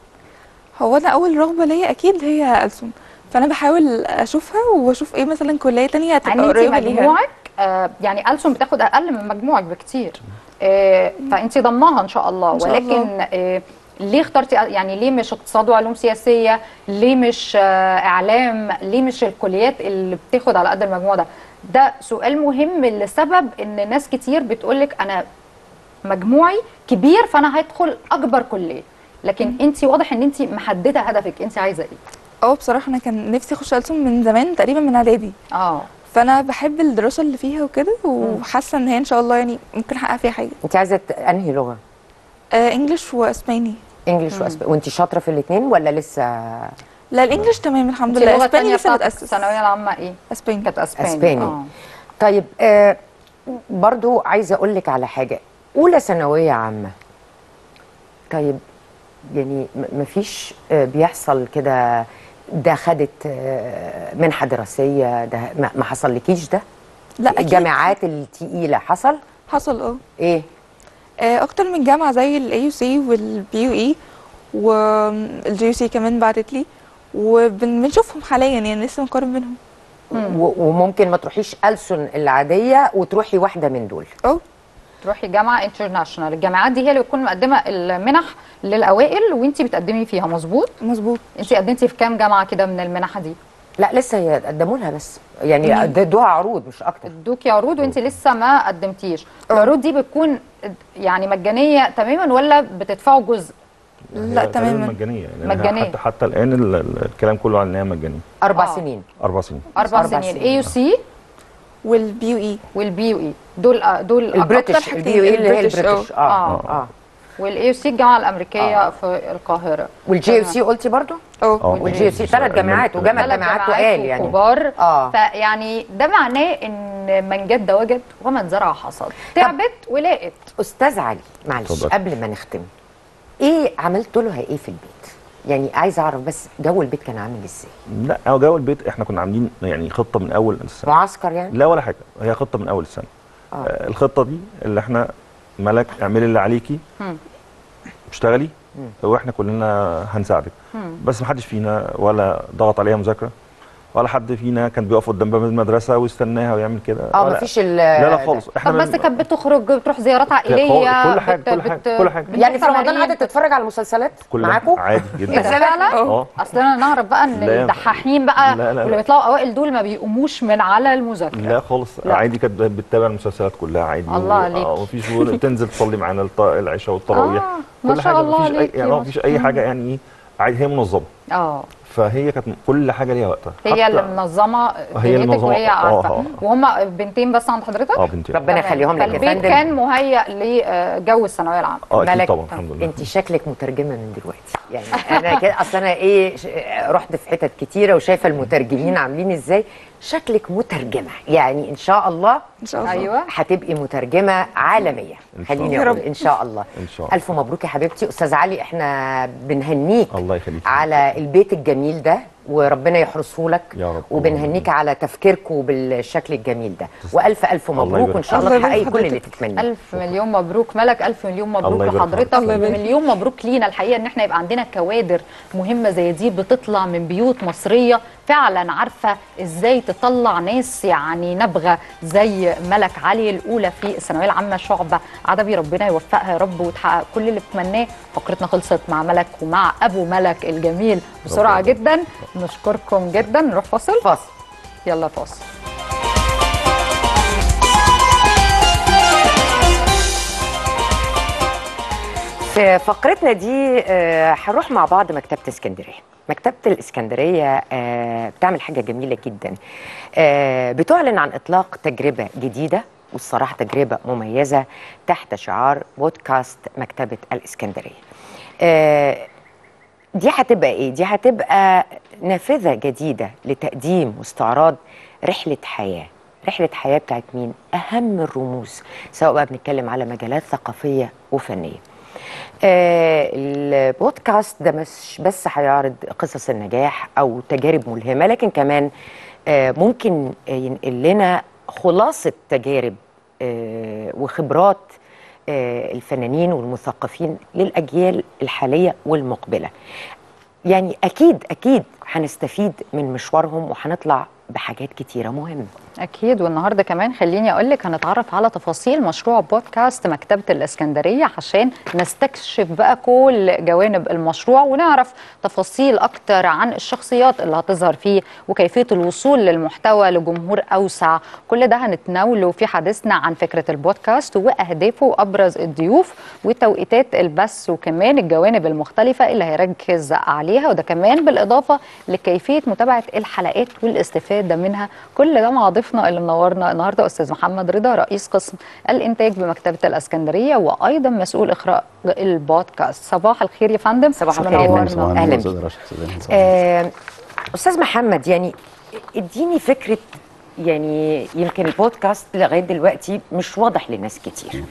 هو انا اول رغبة ليا اكيد هي ألسن فانا بحاول اشوفها واشوف ايه مثلا كلية تانية هتبقى يعني انت قريبة ليها مجموعك آه يعني ألسن بتاخد اقل من مجموعك بكتير آه فانت ضمناها ان شاء الله إن شاء ولكن الله. آه ليه اخترتي يعني ليه مش اقتصاد وعلوم سياسيه ليه مش آه اعلام ليه مش الكليات اللي بتاخد على قد المجموع ده ده سؤال مهم لسبب ان ناس كتير بتقولك انا مجموعي كبير فانا هدخل اكبر كليه لكن انت واضح ان انت محدده هدفك انت عايزه ايه اه بصراحة انا كان نفسي اخش ألسن من زمان تقريبا من اعدادي اه فانا بحب الدراسة اللي فيها وكده وحاسة ان هي ان شاء الله يعني ممكن احقق فيها حاجة انت عايزه ت- انهي لغه آه انجلش واسباني انجلش واسباني وانت شاطره في الاثنين ولا لسه لا الانجليش تمام الحمد انت لله اللغه اسباني الثانيه لسه بتاعتك في بتاسس الثانويه العامه ايه اسباني كانت اسباني اسباني آه. طيب آه برضو عايزه اقول لك على حاجه اولى ثانويه عامه طيب يعني م- مفيش آه بيحصل كده ده خدت آه منحه دراسيه ده ما ما حصلكيش ده لا اكيد الجامعات التقيله حصل حصل اه ايه آه، اكتر من جامعه زي الاي يو سي والبي يو اي والجي يو سي كمان بعتت لي وبنشوفهم حاليا يعني لسه بنقارن بينهم و- وممكن ما تروحيش ألسن العاديه وتروحي واحده من دول اه تروحي جامعه انترناشونال الجامعات دي هي اللي بتكون مقدمه المنح للاوائل وانت بتقدمي فيها مظبوط مظبوط انت قدمتي في كام جامعه كده من المنح دي لا لسه هي قدموا لها بس يعني ادوها عروض مش اكتر ادوكي عروض وانت لسه ما قدمتيش العروض دي بتكون يعني مجانيه تماما ولا بتدفعوا جزء لا هي تقريباً تماما مجانيه يعني مجانية. حتى حتى الان ال- ال- الكلام كله عن ان هي مجانيه اربع آه. سنين اربع سنين اربع أربع سنين سنين. اي يو سي والبي يو اي والبي يو اي دول دول أكتر البريتش حاجتين. البي يو اي اللي هي البريتش، البريتش اه آه. اه والاي يو سي الجامعه الامريكيه في القاهره والجي يو سي قلتي برضو اه اه والجي يو سي ثلاث جامعات وجامعه ثلاث جامعات جامعات وقال يعني كبار آه. فيعني ده معناه ان من جد وجد ومن زرع حصد تعبت ولقت استاذ علي معلش اتفضل. قبل ما نختم ايه عملت لها ايه في البيت يعني عايزه اعرف بس جو البيت كان عامل ازاي لا هو جو البيت احنا كنا عاملين يعني خطه من اول السنه معسكر يعني لا ولا حاجه هي خطه من اول السنه آه، الخطه دي اللي احنا ملك اعملي اللي عليكي مم. اشتغلي واحنا كلنا هنساعدك مم. بس ما حدش فينا ولا ضغط عليها مذاكره ولا حد فينا كان بيقف قدام باب المدرسه ويستناها ويعمل كده اه ولا- مفيش ال لا لا خالص احنا طب بس بن- كانت بتخرج بتروح زيارات عائليه كل حاجة- بت- كل حاجة- بت- كل حاجة. يعني في رمضان تمارين. قعدت تتفرج على المسلسلات كلها معاكم عادي ايه جدا ده فعلا؟ اه اصل انا نعرف بقى ان لا. الدحاحين بقى لا، لا، لا. واللي بيطلعوا اوائل دول ما بيقوموش من على المذاكره لا خالص لا. عادي كانت بتتابع المسلسلات كلها عادي الله عليك. اه مفيش تنزل تصلي معانا الط- العشاء والتراويح آه، ما كل شاء حاجه الله مفيش اي عليكي، يعني ما ما مفيش شاء- اي حاجه يعني ايه عادي هي منظمه اه فهي كانت كل حاجه ليها وقتها هي حتى- اللي منظمه هي اللي دنيتك منظمة. وهي آه، عارفه آه. وهم بنتين بس عند حضرتك اه بنتي ربنا يخليهم لك يا فالبيت فندم كان مهيأ لجو الثانويه العامه اه اكيد ملك طبعا الحمد لله انت شكلك مترجمه من دلوقتي يعني انا كده اصل انا ايه ش- رحت في حتت كتيره وشايفه المترجمين عاملين ازاي شكلك مترجمه يعني ان شاء الله ان شاء الله ايوه هتبقي مترجمه عالميه إن شاء خليني الله. اقول ان شاء الله ان شاء الله الف مبروك يا حبيبتي استاذ علي احنا بنهنيك الله يخليك على البيت الجميل ده وربنا يحرسه لك يا رب. وبنهنيك على تفكيركم بالشكل الجميل ده والف الف الله مبروك يبارك وان شاء الله الله يبارك تحققي كل اللي حضرتك. تتمنيه ألف مليون مبروك ملك ألف مليون مبروك الله يبارك لحضرتك فيك. الله يبارك. مليون مبروك لينا الحقيقة إن احنا يبقى عندنا كوادر مهمة زي دي بتطلع من بيوت مصرية فعلا عارفة إزاي تطلع ناس يعني نبغة زي ملك علي الأولى في الثانوية العامة شعبة عدبي ربنا يوفقها يا رب وتحقق كل اللي بتمناه فقرتنا خلصت مع ملك ومع أبو ملك الجميل بسرعة ربنا جدا نشكركم جدا نروح فاصل فاصل يلا فاصل في فقرتنا دي آه، هنروح مع بعض مكتبة اسكندرية مكتبة الإسكندرية آه، بتعمل حاجة جميلة جدا آه، بتعلن عن إطلاق تجربة جديدة والصراحة تجربة مميزة تحت شعار بودكاست مكتبة الإسكندرية آه، دي هتبقى ايه؟ دي هتبقى نافذة جديدة لتقديم واستعراض رحلة حياة رحلة حياة بتاعت مين؟ أهم الرموز سواء بقى بنتكلم على مجالات ثقافية وفنية آه البودكاست ده مش بس هيعرض قصص النجاح أو تجارب ملهمة لكن كمان آه ممكن آه، ينقل لنا خلاصة تجارب آه وخبرات آه الفنانين والمثقفين للأجيال الحالية والمقبلة يعني أكيد أكيد هنستفيد من مشوارهم وهنطلع بحاجات كتيرة مهمة أكيد والنهاردة كمان خليني أقول لك هنتعرف على تفاصيل مشروع بودكاست مكتبة الإسكندرية عشان نستكشف بقى كل جوانب المشروع ونعرف تفاصيل أكتر عن الشخصيات اللي هتظهر فيه وكيفية الوصول للمحتوى لجمهور أوسع كل ده هنتناوله في حديثنا عن فكرة البودكاست وأهدافه وأبرز الضيوف وتوقيتات البث وكمان الجوانب المختلفة اللي هيركز عليها وده كمان بالإضافة لكيفية متابعة الحلقات والاستفادة منها كل ده مع ضيفنا اللي منورنا النهارده استاذ محمد رضا رئيس قسم الانتاج بمكتبه الاسكندريه وايضا مسؤول اخراج البودكاست صباح الخير يا فندم صباح الخير يا منورنا. فندم. أهلا بيك. آه، استاذ محمد يعني اديني فكره يعني يمكن البودكاست لغايه دلوقتي مش واضح لناس كتير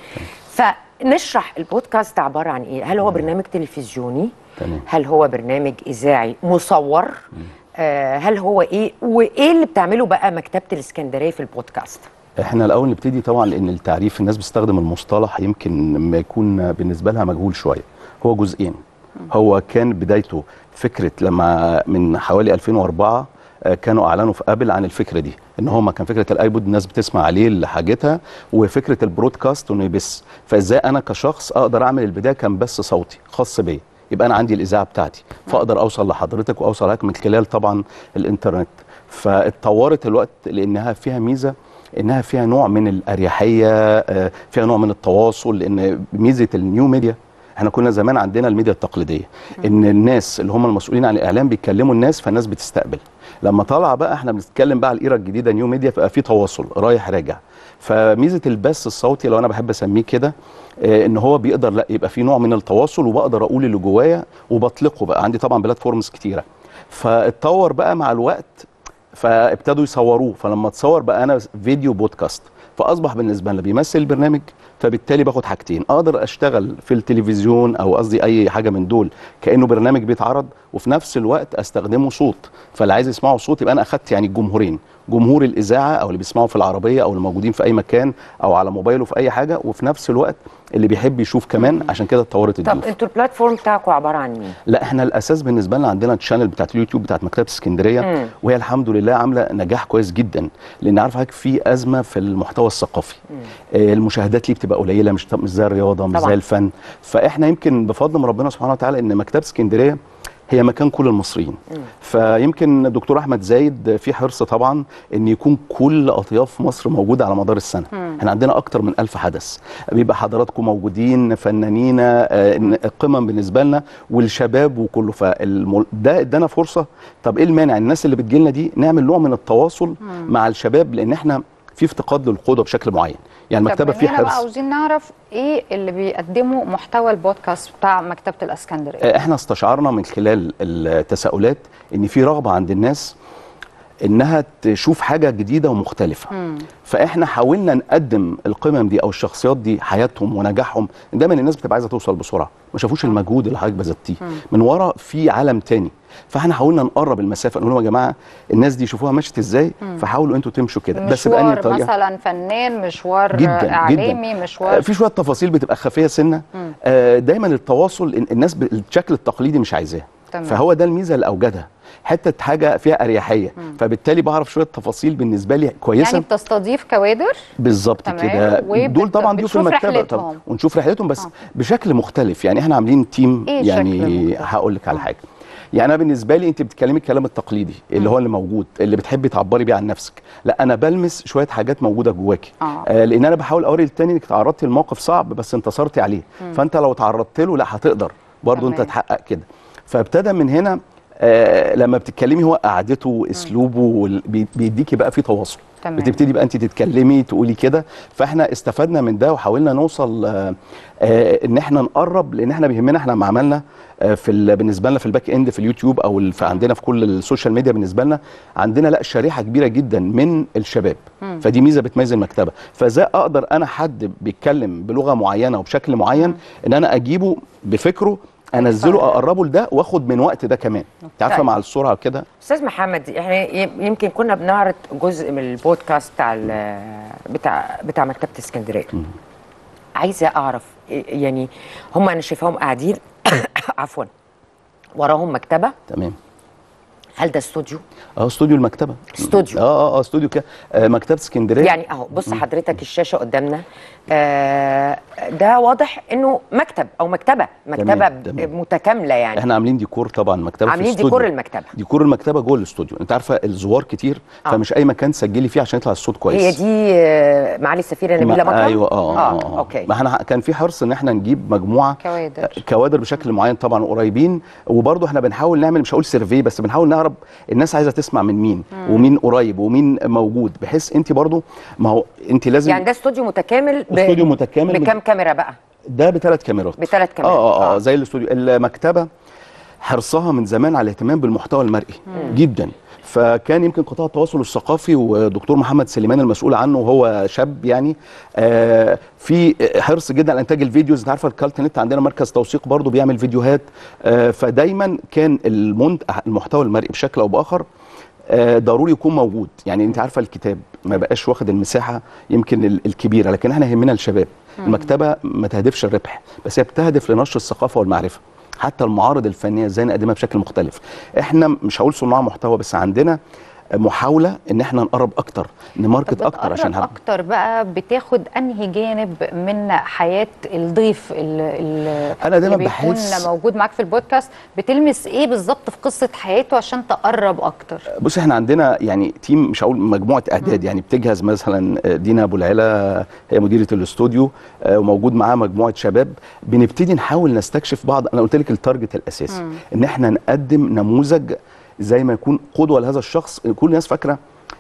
فنشرح البودكاست عباره عن ايه هل هو برنامج تلفزيوني تمام. هل هو برنامج اذاعي مصور آه هل هو ايه وايه اللي بتعمله بقى مكتبه الاسكندريه في البودكاست احنا الاول نبتدي طبعا لان التعريف الناس بتستخدم المصطلح يمكن ما يكون بالنسبه لها مجهول شويه هو جزئين هو كان بدايته فكره لما من حوالي 2004 آه، كانوا اعلنوا في ابل عن الفكره دي ان هو كان فكره الايبود الناس بتسمع عليه لحاجتها وفكره البرودكاست انه يبث فازاي انا كشخص اقدر اعمل البدايه كان بث صوتي خاص بيا يبقى انا عندي الاذاعه بتاعتي فاقدر اوصل لحضرتك واوصل لك من خلال طبعا الانترنت فاتطورت الوقت لانها فيها ميزه انها فيها نوع من الاريحيه آه، فيها نوع من التواصل لان ميزه النيو ميديا احنا كنا زمان عندنا الميديا التقليديه ان الناس اللي هم المسؤولين عن الاعلام بيتكلموا الناس فالناس بتستقبل لما طلع بقى احنا بنتكلم بقى على الايرا الجديده نيو ميديا فبقى في تواصل رايح راجع فميزه البث الصوتي لو انا بحب اسميه كده آه، ان هو بيقدر لا يبقى في نوع من التواصل وبقدر اقول اللي جوايا وبطلقه بقى عندي طبعا بلاتفورمز كتيره فاتطور بقى مع الوقت فابتدوا يصوروه فلما اتصور بقى انا فيديو بودكاست فاصبح بالنسبه لنا بيمثل البرنامج فبالتالي باخد حاجتين اقدر اشتغل في التلفزيون او قصدي اي حاجه من دول كانه برنامج بيتعرض وفي نفس الوقت استخدمه صوت فاللي عايز يسمعه صوت يبقى انا اخدت يعني الجمهورين جمهور الاذاعه او اللي بيسمعوا في العربيه او الموجودين في اي مكان او على موبايله في اي حاجه وفي نفس الوقت اللي بيحب يشوف كمان عشان كده اتطورت طب الضيوف انتوا البلاتفورم بتاعكم عباره عن مين؟ لا احنا الاساس بالنسبه لنا عندنا الشانل بتاعت اليوتيوب بتاعت مكتبه اسكندريه مم. وهي الحمد لله عامله نجاح كويس جدا لان عارف حضرتك في ازمه في المحتوى الثقافي آه، المشاهدات ليه بتبقى قليله مش مش زي الرياضه مش طبعاً. زي الفن فاحنا يمكن بفضل من ربنا سبحانه وتعالى ان مكتبه اسكندريه هي مكان كل المصريين فيمكن دكتور احمد زايد في حرص طبعا ان يكون كل اطياف مصر موجوده على مدار السنه احنا عندنا اكتر من ألف حدث بيبقى حضراتكم موجودين فنانين آه، إن- قمم بالنسبه لنا والشباب وكله فالم... ده ادانا فرصه طب ايه المانع الناس اللي بتجيلنا دي نعمل نوع من التواصل مع الشباب لان احنا في افتقاد للقدوه بشكل معين يعني المكتبه طب فيه مننا بقى حرص عاوزين نعرف ايه اللي بيقدمه محتوى البودكاست بتاع مكتبه الاسكندريه آه، احنا استشعرنا من خلال التساؤلات ان في رغبه عند الناس انها تشوف حاجه جديده ومختلفه فاحنا حاولنا نقدم القمم دي او الشخصيات دي حياتهم ونجاحهم دايما الناس بتبقى عايزه توصل بسرعه ما شافوش المجهود اللي حضرتك بذلتيه من ورا في عالم تاني فاحنا حاولنا نقرب المسافه نقول لهم يا جماعه الناس دي شوفوها مشت ازاي فحاولوا انتوا تمشوا كده بس بأنهي مشوار طريقه مثلا فنان مشوار جدا اعلامي جدا مشوار آه، في شويه تفاصيل بتبقى خفيه سنه آه، دايما التواصل إن- الناس بالشكل التقليدي مش عايزاه تمام. فهو ده الميزه اللي اوجدها حته حاجه فيها اريحيه فبالتالي بعرف شويه تفاصيل بالنسبه لي كويسه يعني بتستضيف كوادر بالظبط تمام. كده وبت- دول طبعا ضيوف بتشوف المكتبه رحلتهم. طبعا ونشوف رحلتهم بس بشكل مختلف يعني احنا عاملين تيم إيه شكل يعني مختلف؟ هقول لك على حاجه يعني انا بالنسبه لي انت بتتكلمي الكلام التقليدي اللي هو اللي موجود اللي بتحبي تعبري بيه عن نفسك لا انا بلمس شويه حاجات موجوده جواكي آه. آه لان انا بحاول اوري للتاني انك تعرضتي لموقف صعب بس انتصرتي عليه فانت لو تعرضت له لا هتقدر برضه انت تمام. تحقق كده فابتدى من هنا آه لما بتتكلمي هو قعدته واسلوبه وال- بي- بيديكي بقى في تواصل تمام. بتبتدي بقى انت تتكلمي تقولي كده فاحنا استفدنا من ده وحاولنا نوصل آه آه ان احنا نقرب لان احنا بيهمنا احنا لما عملنا آه في ال- بالنسبه لنا في الباك اند في اليوتيوب او ال- في عندنا في كل السوشيال ميديا بالنسبه لنا عندنا لا شريحه كبيره جدا من الشباب فدي ميزه بتميز المكتبه فازاي اقدر انا حد بيتكلم بلغه معينه وبشكل معين ان انا اجيبه بفكره انزله اقربه لده واخد من وقت ده كمان انت عارفه طيب. مع السرعه كده استاذ محمد احنا ي- يمكن كنا بنعرض جزء من البودكاست بتاع ال- بتاع بتاع مكتبه اسكندريه عايزه اعرف إيه- يعني هم انا شايفاهم قاعدين عفوا وراهم مكتبه تمام هل ده استوديو اه استوديو المكتبه استوديو. اه اه اه استوديو كده آه مكتبه اسكندريه يعني اهو بص حضرتك الشاشه قدامنا آه ده واضح انه مكتب او مكتبه مكتبه تمام، ب- تمام. متكامله يعني احنا عاملين ديكور طبعا مكتبه في عاملين الاستوديو. ديكور المكتبه ديكور المكتبه جوه الاستوديو انت عارفه الزوار كتير آه. فمش اي مكان تسجلي فيه عشان يطلع الصوت كويس هي دي آه، معالي السفيره نبيله ما- مكرم ايوه اه اه, اه اوكي ما احنا كان في حرص ان احنا نجيب مجموعه كوادر. كوادر بشكل معين طبعا قريبين وبرضه احنا بنحاول نعمل مش هقول سيرفي بس بنحاول نعرف الناس عايزه تسمع من مين ومين قريب ومين موجود بحيث انت برضه ما هو انت لازم يعني ده استوديو متكامل ب... استوديو متكامل بكام كاميرا بقى ده بثلاث كاميرات بثلاث كاميرات اه اه اه زي الاستوديو المكتبه حرصها من زمان على الاهتمام بالمحتوى المرئي جدا فكان يمكن قطاع التواصل الثقافي ودكتور محمد سليمان المسؤول عنه وهو شاب يعني آه في حرص جدا على انتاج الفيديوز انت عارفه الكالت نت عندنا مركز توثيق برضه بيعمل فيديوهات آه فدايما كان المنت المحتوى المرئي بشكل او باخر آه، ضروري يكون موجود يعني انت عارفه الكتاب ما بقاش واخد المساحه يمكن ال- الكبيره لكن احنا يهمنا الشباب المكتبه ما تهدفش الربح بس هي بتهدف لنشر الثقافه والمعرفه حتى المعارض الفنيه ازاي نقدمها بشكل مختلف احنا مش هقول صناع محتوى بس عندنا محاوله ان احنا نقرب اكتر نماركت طب اكتر عشان بتقرب هب... اكتر بقى بتاخد انهي جانب من حياه الضيف اللي, أنا دايماً اللي بيكون بحس- موجود معاك في البودكاست بتلمس ايه بالظبط في قصه حياته عشان تقرب اكتر بص احنا عندنا يعني تيم مش هقول مجموعه اعداد يعني بتجهز مثلا دينا ابو العلا هي مديره الاستوديو آه، وموجود معاها مجموعه شباب بنبتدي نحاول نستكشف بعض انا قلت لك التارجت الاساسي ان احنا نقدم نموذج زي ما يكون قدوه لهذا الشخص كل الناس فاكره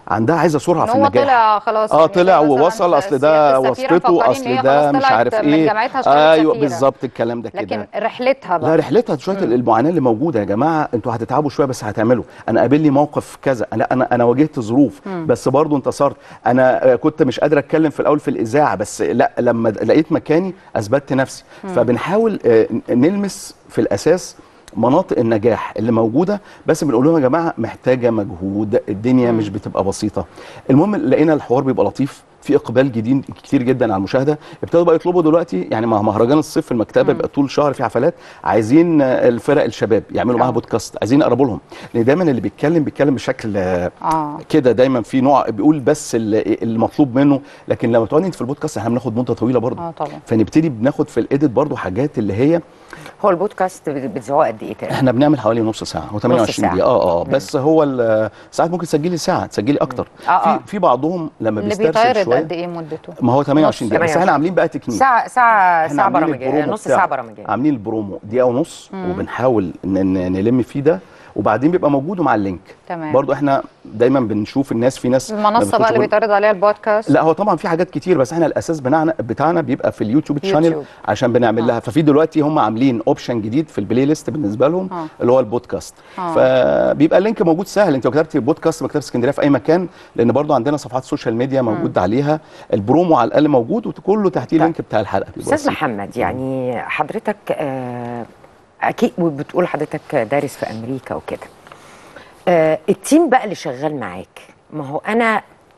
عندها عايزه سرعه ان في هو النجاح طلع خلاص اه يعني طلع زي مثلاً ووصل اصل ده سيادة السفيرة واسطته مفكرين إن هي اصل ده خلاص مش طلعت عارف من ايه جامعتها اشتغلت ايوه سفيرة. بالظبط الكلام ده كده لكن رحلتها بقى لا رحلتها شويه المعاناه اللي موجوده يا جماعه انتوا هتتعبوا شويه بس هتعملوا انا قابلني موقف كذا انا انا انا واجهت ظروف مم. بس برضو انتصرت انا آه، كنت مش قادر اتكلم في الاول في الاذاعه بس لا لما لقيت مكاني اثبتت نفسي مم. فبنحاول آه، نلمس في الاساس مناطق النجاح اللي موجوده بس بنقول لهم يا جماعه محتاجه مجهود الدنيا مش بتبقى بسيطه المهم لقينا الحوار بيبقى لطيف في اقبال جديد كتير جدا على المشاهده ابتدوا بقى يطلبوا دلوقتي يعني مع مهرجان الصيف في المكتبه بيبقى طول شهر في حفلات عايزين آه، الفرق الشباب يعملوا معاها بودكاست عايزين يقربوا لهم لان دايما اللي بيتكلم بيتكلم بشكل آه، اه كده دايما في نوع بيقول بس اللي المطلوب منه لكن لما تقعد انت في البودكاست احنا بناخد مده طويله برضه اه طبعا فنبتدي بناخد في الايديت برضه حاجات اللي هي هو البودكاست بتذوقه قد ايه تقريبا؟ احنا بنعمل حوالي نص ساعه هو 28 ساعة. دقيقه اه اه مم. بس هو ال- ساعات ممكن تسجلي ساعه تسجلي اكتر آه، آه. في في بعضهم لما اللي بيسترسل بيتعرض شويه قد ايه مدته ما هو 28 دقيقه بس 28. احنا عاملين بقى تكنيك ساعة ساعة احنا ساعة عاملين برامجية البرومو نص بتاعه. ساعة برامجية عاملين البرومو دقيقه ونص مم. وبنحاول ن- ن- نلم فيه ده وبعدين بيبقى موجود مع اللينك تمام برضو احنا دايما بنشوف الناس في ناس ما المنصه بتخش بقى اللي جوه- بيتعرض عليها البودكاست لا هو طبعا في حاجات كتير بس احنا الاساس بتاعنا بتاعنا بيبقى في اليوتيوب تشانل يوتيوب. عشان بنعمل لها ففي دلوقتي هم عاملين اوبشن جديد في البلاي ليست بالنسبه لهم آه. اللي هو البودكاست آه. فبيبقى اللينك موجود سهل انت لو كتبت بودكاست مكتبه اسكندريه في اي مكان لان برضو عندنا صفحات سوشيال ميديا موجود عليها البرومو على الاقل موجود وكله تحتيه اللينك بتاع الحلقه بيبقى استاذ بسيط. محمد يعني حضرتك آه، اكيد وبتقول حضرتك دارس في امريكا وكده آه، التيم بقى اللي شغال معاك ما هو انا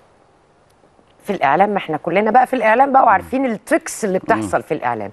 في الاعلام ما احنا كلنا بقى في الاعلام بقى وعارفين التريكس اللي بتحصل في الاعلام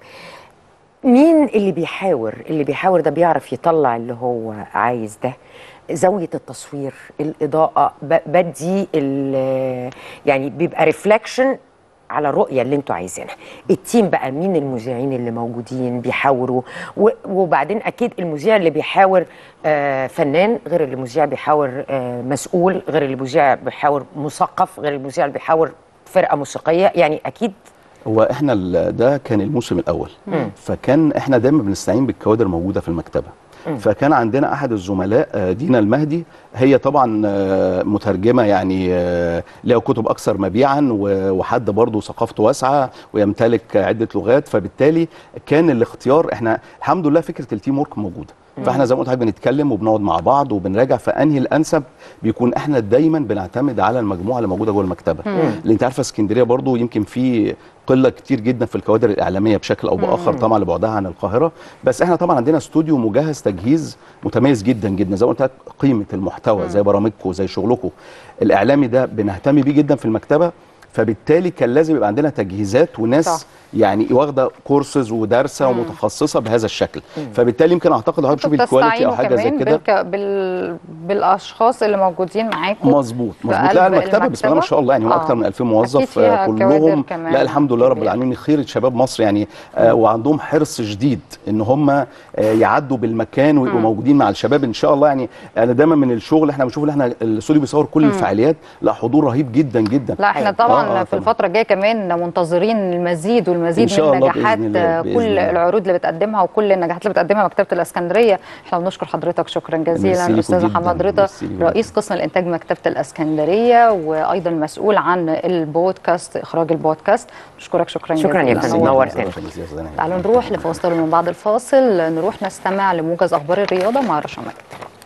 مين اللي بيحاور اللي بيحاور ده بيعرف يطلع اللي هو عايز ده زاوية التصوير الإضاءة ب- بدي ال- يعني بيبقى ريفلكشن على الرؤية اللي انتوا عايزينها التيم بقى مين المذيعين اللي موجودين بيحاوروا و- وبعدين أكيد المذيع اللي بيحاور آه، فنان غير اللي المذيع بيحاور آه، مسؤول غير اللي المذيع بيحاور مثقف غير المذيع اللي بيحاور فرقة موسيقية يعني أكيد هو احنا ال- ده كان الموسم الاول مم. فكان احنا دايما بنستعين بالكوادر الموجوده في المكتبه مم. فكان عندنا احد الزملاء آه، دينا المهدي هي طبعا آه، مترجمه يعني آه، لها كتب اكثر مبيعا و- وحد برضه ثقافته واسعه ويمتلك عده لغات فبالتالي كان الاختيار احنا الحمد لله فكره التيم ورك موجوده مم. فاحنا زي ما قلت لحضرتك بنتكلم وبنقعد مع بعض وبنراجع فانهي الانسب بيكون احنا دايما بنعتمد على المجموعه اللي موجوده جوه المكتبه مم. لان انت عارفه اسكندريه برضو يمكن في قله كتير جدا في الكوادر الاعلاميه بشكل او باخر مم. طبعا لبعدها عن القاهره بس احنا طبعا عندنا استوديو مجهز تجهيز متميز جدا جدا زي ما قلت لك قيمه المحتوى مم. زي برامجكم زي شغلكم الاعلامي ده بنهتم بيه جدا في المكتبه فبالتالي كان لازم يبقى عندنا تجهيزات وناس صح. صح. يعني واخده كورسز ودارسه مم. ومتخصصه بهذا الشكل مم. فبالتالي يمكن اعتقد حضرتك تشوفي الكواليتي او بتستعينوا حاجه زي كمان كده بالك... بال... بالاشخاص اللي موجودين معاكم مظبوط في مظبوط لا قلب المكتبه بسم الله ما شاء الله يعني هم آه. اكتر من 2000 أكيد موظف فيها آه، كوادر كلهم كمان لا الحمد لله رب كبيرة. العالمين خيره شباب مصر يعني آه وعندهم حرص شديد ان هم آه يعدوا بالمكان ويبقوا مم. موجودين مع الشباب ان شاء الله يعني انا دايما من الشغل احنا بنشوف ان احنا الاستوديو بيصور كل مم. الفعاليات لا حضور رهيب جدا جدا لا احنا طبعا آه، آه، في الفتره الجايه كمان منتظرين المزيد والمزيد إن شاء من الله نجاحات بإذن الله، بإذن كل الله. العروض اللي بتقدمها وكل النجاحات اللي بتقدمها مكتبه الاسكندريه احنا بنشكر حضرتك شكرا جزيلا ميرسي لكم الاستاذ جداً، محمد رضا ميرسي لكم. رئيس قسم الانتاج مكتبه الاسكندريه وايضا مسؤول عن البودكاست اخراج البودكاست بشكرك شكرا شكراً يا جزيلا فندم، نورتنا. نورتنا. تعالوا نروح لفاصل ومن بعد الفاصل نروح نستمع لموجز اخبار الرياضه مع رشا مجد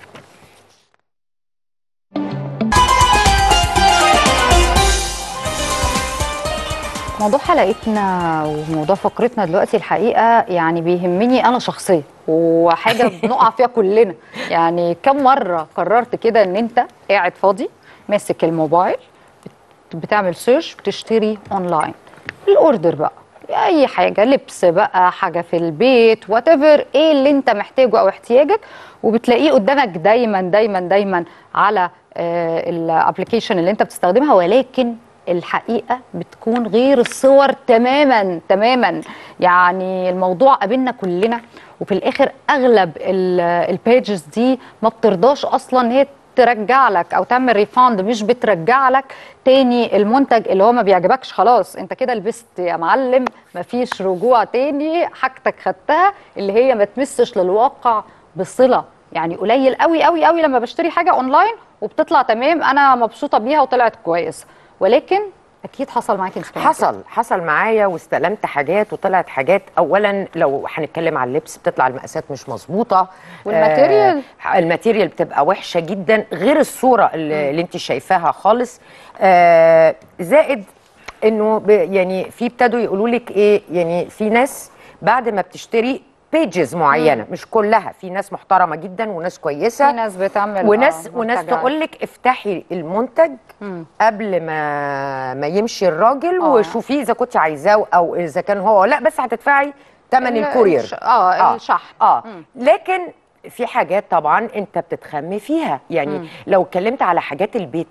موضوع حلقتنا وموضوع فقرتنا دلوقتي الحقيقه يعني بيهمني انا شخصيا وحاجه بنقع فيها كلنا يعني كم مره قررت كده ان انت قاعد فاضي ماسك الموبايل بت- بتعمل سيرش بتشتري اونلاين الاوردر بقى اي حاجه لبس بقى حاجه في البيت وات ايه اللي انت محتاجه او احتياجك وبتلاقيه قدامك دايما دايما دايما على الابلكيشن اللي انت بتستخدمها ولكن الحقيقه بتكون غير الصور تماما تماما يعني الموضوع قابلنا كلنا وفي الاخر اغلب البيجز دي ما بترضاش اصلا ان هي ترجع لك او تعمل ريفاند مش بترجع لك تاني المنتج اللي هو ما بيعجبكش خلاص انت كده لبست يا معلم مفيش رجوع تاني حاجتك خدتها اللي هي ما تمسش للواقع بصله يعني قليل قوي قوي قوي لما بشتري حاجه اونلاين وبتطلع تمام انا مبسوطه بيها وطلعت كويسه ولكن اكيد حصل معاكي انت كمان حصل حصل معايا واستلمت حاجات وطلعت حاجات اولا لو هنتكلم على اللبس بتطلع المقاسات مش مظبوطه والماتيريال؟ آه الماتيريال بتبقى وحشه جدا غير الصوره اللي, اللي انت شايفاها خالص آه زائد انه ب- يعني في ابتدوا يقولوا لك ايه يعني في ناس بعد ما بتشتري بيجز معينه مم. مش كلها في ناس محترمه جدا وناس كويسه في ناس بتعمل وناس آه، وناس منتجات. تقول لك افتحي المنتج مم. قبل ما ما يمشي الراجل آه. وشوفيه اذا كنت عايزاه او اذا كان هو ولا لا بس هتدفعي ثمن ال- الكورير الش- آه، الشحن. اه مم. لكن في حاجات طبعا انت بتتخمي فيها يعني مم. لو اتكلمت على حاجات البيت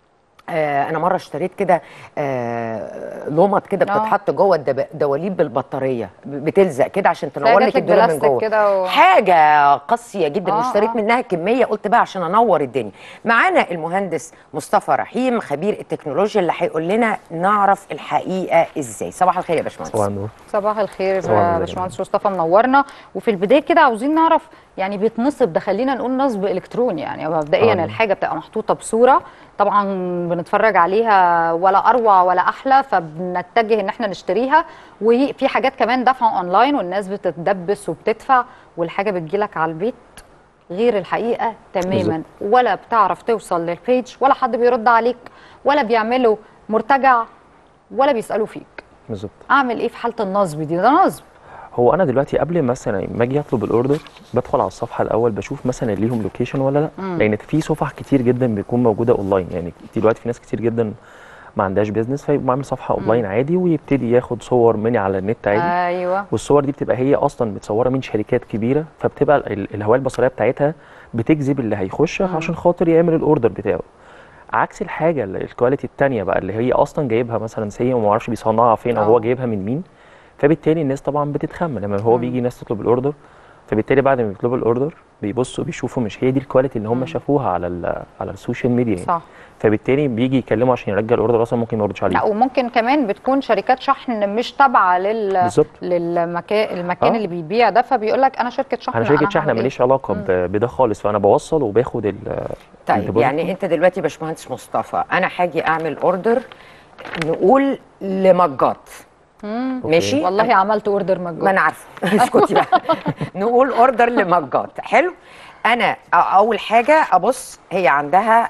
آه انا مره اشتريت كده آه لومط كده آه. بتتحط جوه الدب- دواليب بالبطاريه ب- بتلزق كده عشان تنور جات لك لك الدولاب من بلاستيك جوه كده و- حاجه قاسيه جدا آه، واشتريت آه. منها كميه قلت بقى عشان انور الدنيا معانا المهندس مصطفى رحيم خبير التكنولوجيا اللي هيقول لنا نعرف الحقيقه ازاي صباح الخير يا باشمهندس صباح النور صباح الخير صباح النور. يا باشمهندس مصطفى منورنا وفي البدايه كده عاوزين نعرف يعني بيتنصب ده خلينا نقول نصب الكتروني يعني مبدئيا آه. الحاجه بتبقى محطوطه بصوره طبعا بنتفرج عليها ولا اروع ولا احلى فبنتجه ان احنا نشتريها وفي حاجات كمان دفع اونلاين والناس بتتدبس وبتدفع والحاجه بتجيلك على البيت غير الحقيقه تماما بالظبط. ولا بتعرف توصل للبيج ولا حد بيرد عليك ولا بيعملوا مرتجع ولا بيسالوا فيك بالظبط اعمل ايه في حاله النصب دي ده نصب هو انا دلوقتي قبل مثلا ما اجي اطلب الاوردر بدخل على الصفحه الاول بشوف مثلا ليهم لوكيشن ولا لا مم. لان في صفح كتير جدا بيكون موجوده اونلاين يعني دلوقتي في ناس كتير جدا ما عندهاش بيزنس فيبقى عامل صفحه اونلاين عادي ويبتدي ياخد صور مني على النت عادي ايوه والصور دي بتبقى هي اصلا متصوره من شركات كبيره فبتبقى ال- الهويه البصريه بتاعتها بتجذب اللي هيخش عشان خاطر يعمل الاوردر بتاعه عكس الحاجه اللي- الكواليتي التانية بقى اللي هي اصلا جايبها مثلا سي وما اعرفش بيصنعها فين او آه. هو جايبها من مين فبالتالي الناس طبعا بتتخم لما هو بيجي ناس تطلب الاوردر فبالتالي بعد ما بيطلبوا الاوردر بيبصوا بيشوفوا مش هي دي الكواليتي اللي هم شافوها على ال- على السوشيال ميديا يعني. صح فبالتالي بيجي يكلموا عشان يرجع الاوردر اصلا ممكن ما يردش عليه لا وممكن كمان بتكون شركات شحن مش تابعه لل بالظبط. للمكان المكان آه. اللي بيبيع ده فبيقول لك انا شركه شحن انا شركه شحن هعمل إيه؟ ماليش علاقه ب- بده خالص فانا بوصل وباخد ال طيب الديبوزيت. يعني انت دلوقتي يا باشمهندس مصطفى انا هاجي اعمل اوردر نقول لمجات مم. ماشي والله عملت اوردر مجهول ما انا عارفه اسكتي بقى نقول اوردر لمجات حلو انا أ- اول حاجه ابص هي عندها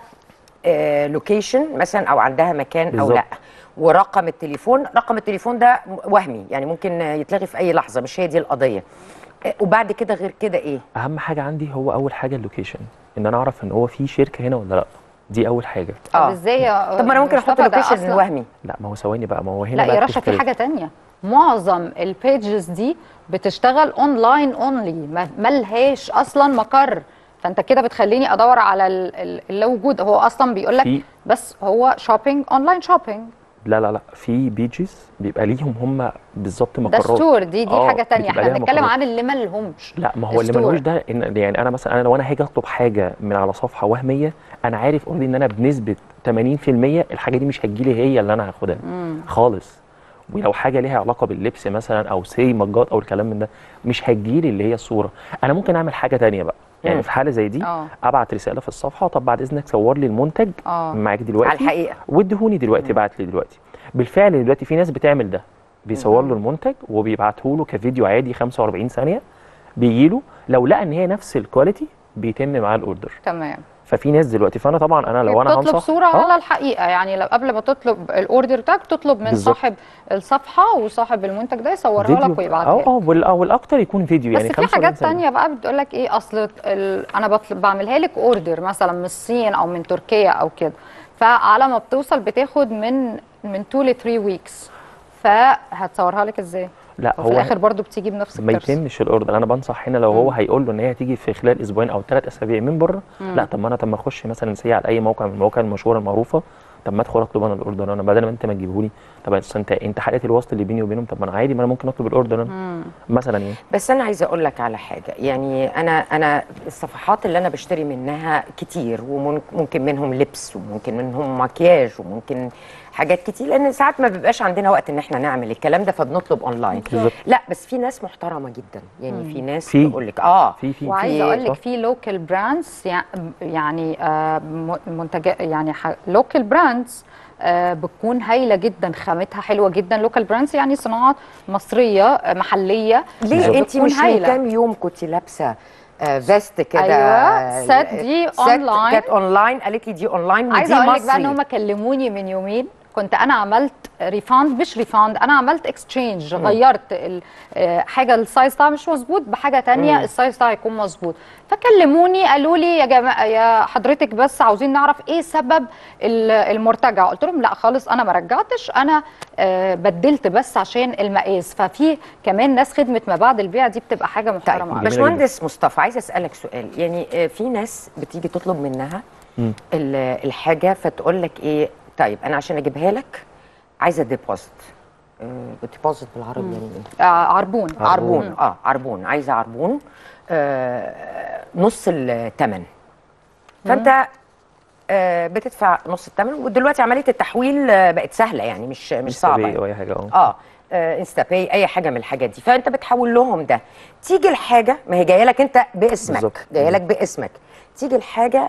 لوكيشن مثلا او عندها مكان او بالظبط. لا ورقم التليفون رقم التليفون ده وهمي يعني ممكن يتلغي في اي لحظه مش هي دي القضيه آه، وبعد كده غير كده ايه اهم حاجه عندي هو اول حاجه اللوكيشن ان انا اعرف ان هو في شركه هنا ولا لا دي اول حاجه طب اه ازاي يا طب ما انا ممكن احط مصطفى ده اللوكيشن أصلاً- الوهمي لا ما هو ثواني بقى ما هو هنا لا بقى يا رشا في بتختلف. حاجه تانية معظم البيجز دي بتشتغل اونلاين اونلي ما ملهاش اصلا مقر فانت كده بتخليني ادور على ال- ال- اللي موجود هو اصلا بيقول لك في بس هو شوبينج اونلاين شوبينج لا لا لا في بيجز بيبقى ليهم هم بالظبط ده مقرات ستور دي دي آه، حاجه تانية بتبقى احنا ليها بنتكلم مقرات. عن اللي مالهمش لا ما هو اللي ستور. ملوش ده إن يعني انا مثلا انا لو انا هاجي اطلب حاجه من على صفحه وهميه انا عارف اوريدي ان انا بنسبه 80% الحاجه دي مش هتجيلي هي اللي انا هاخدها خالص ولو حاجه ليها علاقه باللبس مثلا او سي مجات او الكلام من ده مش هتجيلي اللي هي الصوره انا ممكن اعمل حاجه تانية بقى يعني مم. في حاله زي دي اه ابعت رساله في الصفحه طب بعد اذنك صور لي المنتج اه معاك دلوقتي على الحقيقه واديهوني دلوقتي بعت لي دلوقتي بالفعل دلوقتي في ناس بتعمل ده بيصور له المنتج وبيبعته له كفيديو عادي 45 ثانيه بيجي له لو لقى ان هي نفس الكواليتي بيتم معاه الاوردر تمام ففي ناس دلوقتي فانا طبعا انا لو انا بتطلب هنصح صوره آه، على الحقيقه يعني لو قبل ما تطلب الاوردر بتاعك تطلب من بالظبط. صاحب الصفحه وصاحب المنتج ده يصورها فيديو لك ويبعتها اه لك اه وال- آه، والاكتر يكون فيديو بس يعني في 45 حاجات ثانية. تانية بقى بتقول لك ايه اصل ال... انا بطلب بعملها لك اوردر مثلا من الصين او من تركيا او كده فعلى ما بتوصل بتاخد من من 2 ل 3 ويكس فهتصورها لك ازاي؟ لا وفي هو الاخر برضو بتيجي بنفس ما الترس يتمش الاوردر انا بنصح هنا لو هو مم. هيقول له ان هي هتيجي في خلال اسبوعين او ثلاث اسابيع من بره مم. لا طب ما انا طب ما اخش مثلا سي على اي موقع من المواقع المشهوره المعروفه طب ما ادخل اطلب انا الاوردر انا بدل ما انت ما تجيبه لي طب أصل انت انت حلقه الوصل اللي بيني وبينهم طب ما انا عادي ما انا ممكن اطلب الاوردر انا مم. مثلا يعني بس انا عايزه اقول لك على حاجه يعني انا انا الصفحات اللي انا بشتري منها كتير وممكن منهم لبس وممكن منهم مكياج وممكن حاجات كتير لان ساعات ما بيبقاش عندنا وقت ان احنا نعمل الكلام ده فبنطلب اونلاين بالظبط. لا بس في ناس محترمه جدا يعني في ناس في. تقول لك اه في في وعايزه اقول لك صح. في لوكال براندز يعني آه، م- منتجات يعني لوكال براندز بتكون هايله جدا خامتها حلوه جدا لوكال براندز يعني صناعات مصريه آه، محليه ليه بتكون انت مش من هايلة. كام يوم كنت لابسه آه، فيست كده أيوة، سات دي سات أونلاين. كانت اونلاين قالت لي دي اونلاين ودي عايزه اقول لك بقى ان مصري. هم كلموني من يومين كنت انا عملت ريفاند مش ريفاند انا عملت اكسشينج غيرت ال- آه، حاجه السايز بتاعها مش مظبوط بحاجه تانية مم. السايز بتاعها يكون مظبوط فكلموني قالوا لي يا جماعه يا حضرتك بس عاوزين نعرف ايه سبب ال- المرتجع قلت لهم لا خالص انا ما رجعتش انا آه، بدلت بس عشان المقاس ففي كمان ناس خدمه ما بعد البيع دي بتبقى حاجه محترمه طيب باشمهندس مصطفى عايزه اسالك سؤال يعني آه، في ناس بتيجي تطلب منها مم. ال- الحاجه فتقول لك ايه طيب انا عشان اجيبها لك عايزه ديبوزيت ديبوزيت بالعربي مم. يعني ايه آه، عربون عربون اه عربون عايزه عربون آه نص الثمن فانت آه بتدفع نص الثمن ودلوقتي عمليه التحويل آه بقت سهله يعني مش مش صعبه او اي حاجه اه اه آه، انستا باي اي حاجه من الحاجات دي فانت بتحول لهم ده تيجي الحاجه ما هي جايه لك انت باسمك بالظبط. جايه لك باسمك تيجي الحاجه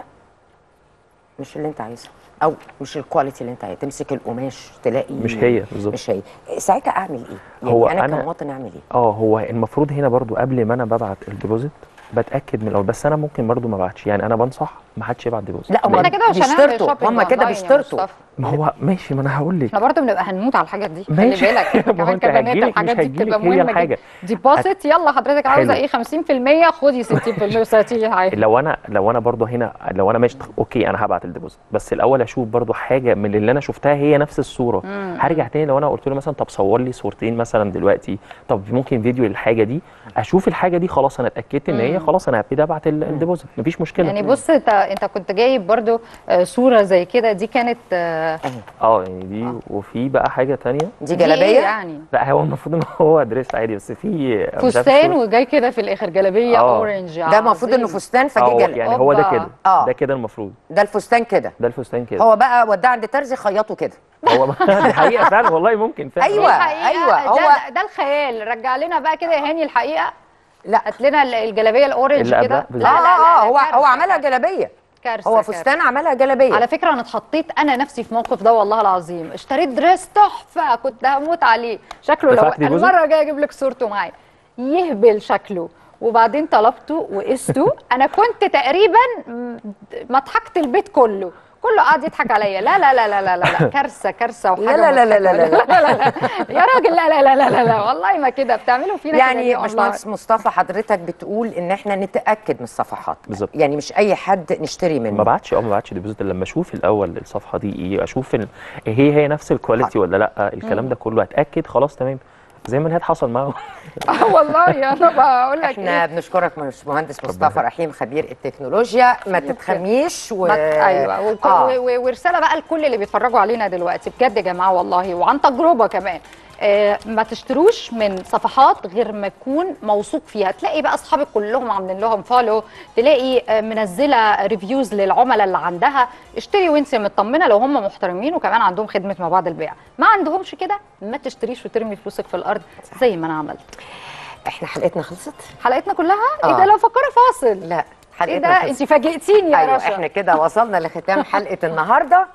مش اللي انت عايزها او مش الكواليتي اللي انت عايزها تمسك القماش تلاقي مش هي بالظبط. مش هي ساعتها اعمل ايه يعني هو انا, أنا- كمواطن اعمل ايه اه هو المفروض هنا برضو قبل ما انا ببعت الديبوزيت بتاكد من الاول بس انا ممكن برضو ما ابعتش يعني انا بنصح ما حدش يبعت ديبوزيت لا هم احنا كده مش هنعمل بيشترطوا shopping هم كده online يا بيشترطوا مصطفى. ما هو ماشي ما انا هقول لك احنا برضه بنبقى هنموت على الحاجات دي خلي ماشي. بالك ما هو كمان انت كبنات هتجيلك الحاجات مش دي بتبقى هتجيلك هي مهمه الحاجة. جدا ديبوزيت يلا حضرتك عاوزه حلو. ايه 50% خدي 60% و30 عادي لو انا لو انا برضو هنا لو انا ماشي اوكي انا هبعت الديبوزيت بس الاول اشوف برضو حاجه من اللي انا شفتها هي نفس الصوره مم. هرجع تاني لو انا قلت له مثلا طب صور لي صورتين مثلا دلوقتي طب ممكن فيديو للحاجه دي اشوف الحاجه دي خلاص انا اتاكدت ان هي مم. خلاص انا هبتدي ابعت ال- الديبوزيت مفيش مشكله يعني بص انت انت كنت جايب برضو آه، صوره زي كده دي كانت آه، اه يعني دي وفي بقى حاجه تانية دي دي جلابيه ايه يعني لا هو المفروض ان هو دريس عادي بس في مش عارف فستان الصورة. وجاي كده في الاخر جلابيه آه. اورنج ده المفروض انه عظيم. فستان اه فجه جل يعني هو ده أوبا. كده آه. ده كده المفروض ده الفستان كده ده الفستان كده هو بقى وداه عند ترزي خيطه كده هو دي حقيقه فعلا والله ممكن فعلا أيوة. الحقيقة أيوة، ده, هو- ده, ده الخيال رجع لنا بقى كده يا هاني الحقيقه لا هات لنا ال- الجلابيه الاورنج اللي كده قبلها لا اه لا لا, اه لا هو كارثة، هو عملها كارثة. جلابيه كارثه هو كارثة. فستان عملها جلابيه على فكره انا اتحطيت انا نفسي في الموقف ده والله العظيم اشتريت دريس تحفه كنت هموت عليه شكله لو دفعت ديبوزيت؟ المره الجايه اجيب لك صورته معايا يهبل شكله وبعدين طلبته وقسته انا كنت تقريبا م- ما ضحكت البيت كله كله قاعد يضحك عليا لا لا لا لا لا لا لا كارثه كارثه وحاجه لا لا لا لا لا مضحكة. لا لا لا يا راجل لا لا لا لا لا, لا. والله ما كده بتعملوا فينا كده ليه يعني أونلاين؟ باشمهندس مصطفى حضرتك بتقول ان احنا نتاكد من الصفحات بالظبط. يعني مش اي حد نشتري منه ما بعتش اه ما بعتش ديبوزيت إلا لما اشوف الاول الصفحه دي ايه اشوف ال... هي هي نفس الكواليتي ولا لا الكلام ده كله اتاكد خلاص تمام زي ما نهاد حصل معاه اه والله انا بقول لك احنا إيه؟ بنشكرك مهندس مصطفى رحيم خبير التكنولوجيا ما تتخميش و... ما ت- ايوه وك- آه. و- و- ورساله بقى لكل اللي بيتفرجوا علينا دلوقتي بجد يا جماعه والله وعن تجربه كمان آه ما تشتروش من صفحات غير ما يكون موثوق فيها تلاقي بقى اصحابك كلهم عاملين لهم فولو تلاقي آه منزله ريفيوز للعملاء اللي عندها اشتري وانت مطمنه لو هم محترمين وكمان عندهم خدمه ما بعد البيع ما عندهمش كده ما تشتريش وترمي فلوسك في الارض زي ما انا عملت احنا حلقتنا خلصت حلقتنا كلها ايه آه. ده لو فكره فاصل لا ايه حلقتنا ده خلصت. انت فاجئتيني يا ايوه رشا احنا كده وصلنا لختام حلقه النهارده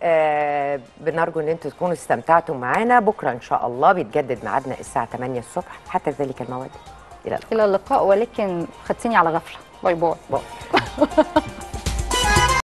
آه بنرجو ان انتم تكونوا استمتعتوا معانا بكره ان شاء الله بيتجدد ميعادنا الساعه 8 الصبح حتى ذلك الموعد الى اللقاء الى اللقاء ولكن خدتيني على غفله باي باي باي